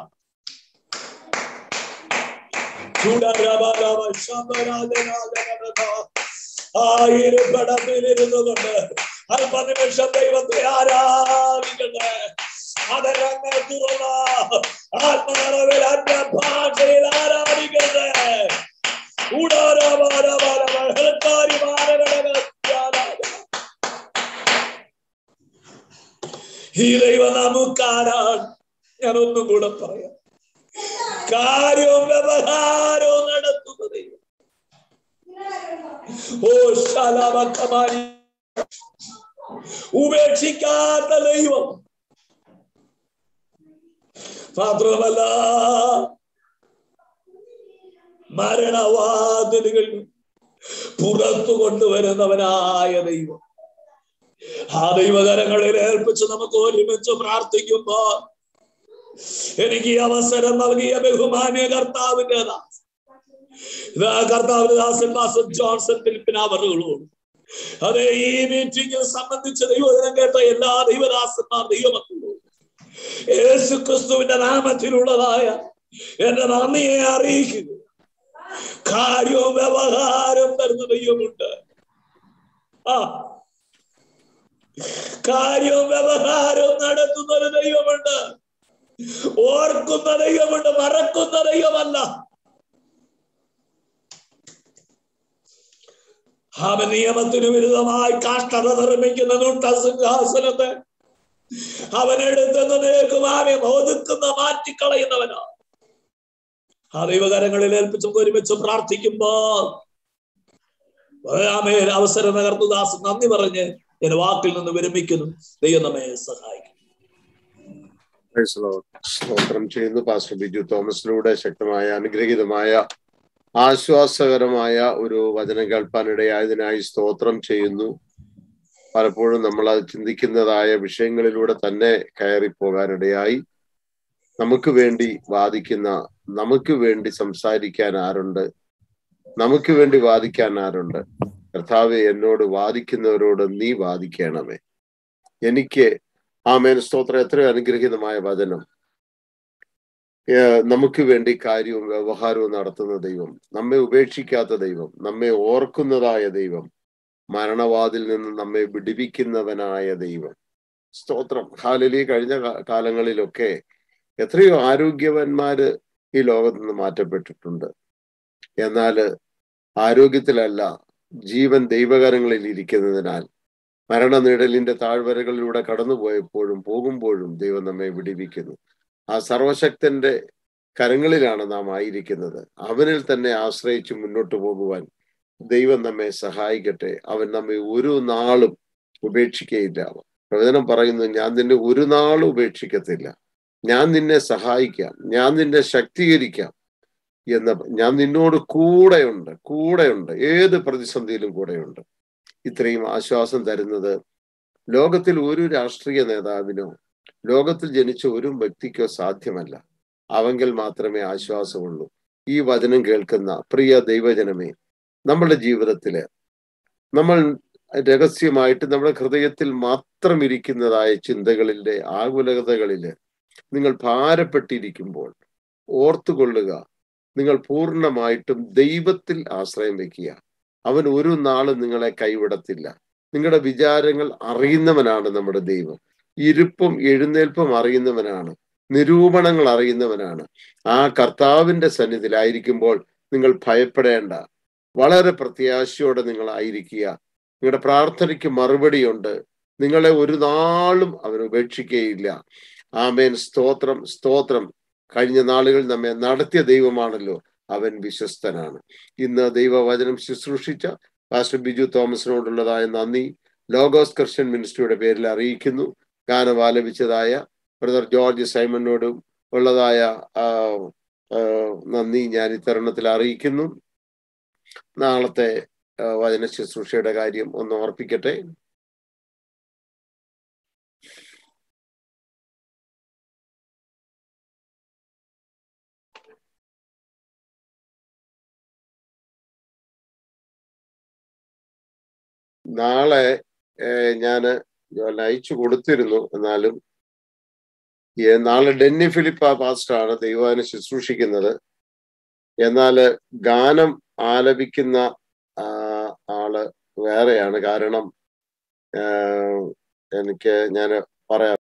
ആയിരപ്പടത്തിലിരുന്നു കൊണ്ട് അല്പനിമിഷം ദൈവത്തെ ആരാധിക്കട്ടെ അതരങ്ങൾ തുറന്ന ആത്മാറവിൽ അന്യ ഭാഷയിൽ ആരാധിക്കട്ടെ ഈ ദൈവം നമുക്കാരാണ് ഞാൻ ഒന്നും കൂടെ പറയാം കാര്യവും വ്യവഹാരവും നടത്തുന്ന ദൈവം ഓ ശാലാമക്കമാരി ഉപേക്ഷിക്കാത്ത ദൈവം മാത്രമല്ല മരണവാതിലുകൾ പുറത്തു കൊണ്ടുവരുന്നവനായ ദൈവം ആ ദൈവകരങ്ങളിൽ ഏൽപ്പിച്ച് നമുക്ക് ഒരുമിച്ച് പ്രാർത്ഥിക്കുമ്പോ എനിക്ക് ഈ അവസരം നൽകിയ ബഹുമാന്യ കർത്താവിന്റെ ദാസ് ഇതാ കർത്താവിന്റെ ദാസൻ മാസം ജോൺസൺ പിൽപ്പിനാവറുകളോട് അതെ ഈ മീറ്റിംഗിൽ സംബന്ധിച്ച് ദൈവദിനം കേട്ട എല്ലാ ദൈവദാസന്മാർ ദൈവമക്കളോട് യേശു ക്രിസ്തുവിന്റെ നാമത്തിലുള്ളതായ എന്റെ നന്ദിയെ അറിയിക്കുക കാര്യവും വ്യവഹാരവും തരുന്ന ദൈവമുണ്ട് ആ കാര്യവും വ്യവഹാരവും നടത്തുന്ന ഒരു ദൈവമുണ്ട് ഓർക്കുന്ന ദൈവമുണ്ട് മറക്കുന്ന ദൈവമല്ല അവൻ നിയമത്തിന് വിരുദ്ധമായി കാഷ്ടത നിർമ്മിക്കുന്ന നൂട്ട സിംഹാസനത്തെ അവനെടുത്തെന്ന് നേക്കുമാനെ ഒതുക്കുന്ന മാറ്റിക്കളയുന്നവനാ ആ ദൈവകരങ്ങളിൽ ഏൽപ്പിച്ച് ഒരുമിച്ച് പ്രാർത്ഥിക്കുമ്പോ ആമേൻ അവസരം നകർന്നു ദാസ് നന്ദി പറഞ്ഞ് ഞാൻ വാക്കിൽ നിന്ന് വിരമിക്കുന്നു ദൈവം നമ്മെ സഹായിക്കും സ്തോത്രം ചെയ്യുന്നു പാസ്റ്റർ ബിജു തോമസിലൂടെ ശക്തമായ അനുഗ്രഹീതമായ ആശ്വാസകരമായ ഒരു വചനം കേൾപ്പാനിടയായതിനായി സ്തോത്രം ചെയ്യുന്നു പലപ്പോഴും നമ്മൾ അത് ചിന്തിക്കുന്നതായ വിഷയങ്ങളിലൂടെ തന്നെ കയറി പോകാനിടയായി നമുക്ക് വേണ്ടി വാദിക്കുന്ന നമുക്ക് വേണ്ടി സംസാരിക്കാൻ ആരുണ്ട് നമുക്ക് വേണ്ടി വാദിക്കാൻ ആരുണ്ട് കർത്താവെ എന്നോട് വാദിക്കുന്നവരോട് നീ വാദിക്കണമേ എനിക്ക് ആമേൻ സ്തോത്രം എത്രയോ അനുഗ്രഹീതമായ വചനം നമുക്ക് വേണ്ടി കാര്യവും വ്യവഹാരവും നടത്തുന്ന ദൈവം നമ്മെ ഉപേക്ഷിക്കാത്ത ദൈവം നമ്മെ ഓർക്കുന്നതായ ദൈവം മരണവാതിൽ നിന്ന് നമ്മെ വിടിവിക്കുന്നവനായ ദൈവം സ്തോത്രം ഹാലലി കഴിഞ്ഞ കാലങ്ങളിലൊക്കെ എത്രയോ ആരോഗ്യവന്മാര് ഈ ലോകത്ത് നിന്ന് മാറ്റപ്പെട്ടിട്ടുണ്ട് എന്നാല് ആരോഗ്യത്തിലല്ല ജീവൻ ദൈവകരങ്ങളിൽ ഇരിക്കുന്നതിനാൽ മരണനിഴലിന്റെ താഴ്വരകളിലൂടെ കടന്നുപോയപ്പോഴും പോകുമ്പോഴും ദൈവം നമ്മെ വിടിവിക്കുന്നു ആ സർവശക്തന്റെ കരങ്ങളിലാണ് നാം ആയിരിക്കുന്നത് അവനിൽ തന്നെ ആശ്രയിച്ച് മുന്നോട്ട് പോകുവാൻ ദൈവം നമ്മെ സഹായിക്കട്ടെ അവൻ നമ്മെ ഒരു നാളും ഉപേക്ഷിക്കയില്ല പ്രവചനം പറയുന്നു ഞാൻ നിന്നെ ഒരു നാളും ഉപേക്ഷിക്കത്തില്ല ഞാൻ നിന്നെ സഹായിക്കാം ഞാൻ നിന്നെ ശക്തീകരിക്കാം എന്ന ഞാൻ നിന്നോട് കൂടെയുണ്ട് കൂടെയുണ്ട് ഏത് പ്രതിസന്ധിയിലും കൂടെയുണ്ട് ഇത്രയും ആശ്വാസം തരുന്നത് ലോകത്തിൽ ഒരു രാഷ്ട്രീയ നേതാവിനോ ലോകത്തിൽ ജനിച്ച ഒരു വ്യക്തിക്കോ സാധ്യമല്ല അവങ്കിൽ മാത്രമേ ആശ്വാസമുള്ളൂ ഈ വചനം കേൾക്കുന്ന പ്രിയ ദൈവജനമേ നമ്മുടെ ജീവിതത്തില് നമ്മൾ രഹസ്യമായിട്ട് നമ്മുടെ ഹൃദയത്തിൽ മാത്രം ഇരിക്കുന്നതായ ചിന്തകളിലെ ആകുലതകളില് നിങ്ങൾ ഭാരപ്പെട്ടിരിക്കുമ്പോൾ ഓർത്തുകൊള്ളുക നിങ്ങൾ പൂർണ്ണമായിട്ടും ദൈവത്തിൽ ആശ്രയം വെക്കുക അവൻ ഒരു നാളും നിങ്ങളെ കൈവിടത്തില്ല നിങ്ങളുടെ വിചാരങ്ങൾ അറിയുന്നവനാണ് നമ്മുടെ ദൈവം ഇരുപ്പും എഴുന്നേൽപ്പും അറിയുന്നവനാണ് നിരൂപണങ്ങൾ അറിയുന്നവനാണ് ആ കർത്താവിന്റെ സന്നിധിയിലായിരിക്കുമ്പോൾ നിങ്ങൾ ഭയപ്പെടേണ്ട വളരെ പ്രത്യാശയോടെ നിങ്ങൾ ആയിരിക്കുക നിങ്ങളുടെ പ്രാർത്ഥനയ്ക്ക് മറുപടിയുണ്ട് നിങ്ങളെ ഒരു നാളും അവൻ ഉപേക്ഷിക്കുകയില്ല ആമേൻ സ്തോത്രം സ്തോത്രം കഴിഞ്ഞ നാളുകൾ നമ്മെ നടത്തിയ ദൈവമാണല്ലോ അവൻ വിശ്വസ്തനാണ് ഇന്ന് ദൈവവചനം ശുശ്രൂഷിച്ച പാസ്റ്റർ ബിജു തോമസിനോടുള്ളതായ നന്ദി ലോഗോസ് ക്രിസ്ത്യൻ മിനിസ്ട്രിയുടെ പേരിൽ അറിയിക്കുന്നു ഗാനം ആലപിച്ചതായ ബ്രദർ ജോർജ് സൈമനോടും ഉള്ളതായ നന്ദി ഞാൻ ഇത്തരുണത്തിൽ അറിയിക്കുന്നു നാളത്തെ വചന ശുശ്രൂഷയുടെ കാര്യം ഒന്ന് ഓർപ്പിക്കട്ടെ നാളെ ഞാൻ അയച്ചു കൊടുത്തിരുന്നു എന്നാലും ഏ, നാളെ ഡെന്നി ഫിലിപ്പ് പാസ്റ്ററാണ് ദൈവാന് ശുശ്രൂഷിക്കുന്നത് എന്നാൽ ഗാനം ആലപിക്കുന്ന ആ, ആള് വേറെയാണ് കാരണം ആ, എനിക്ക് ഞാൻ പറയാം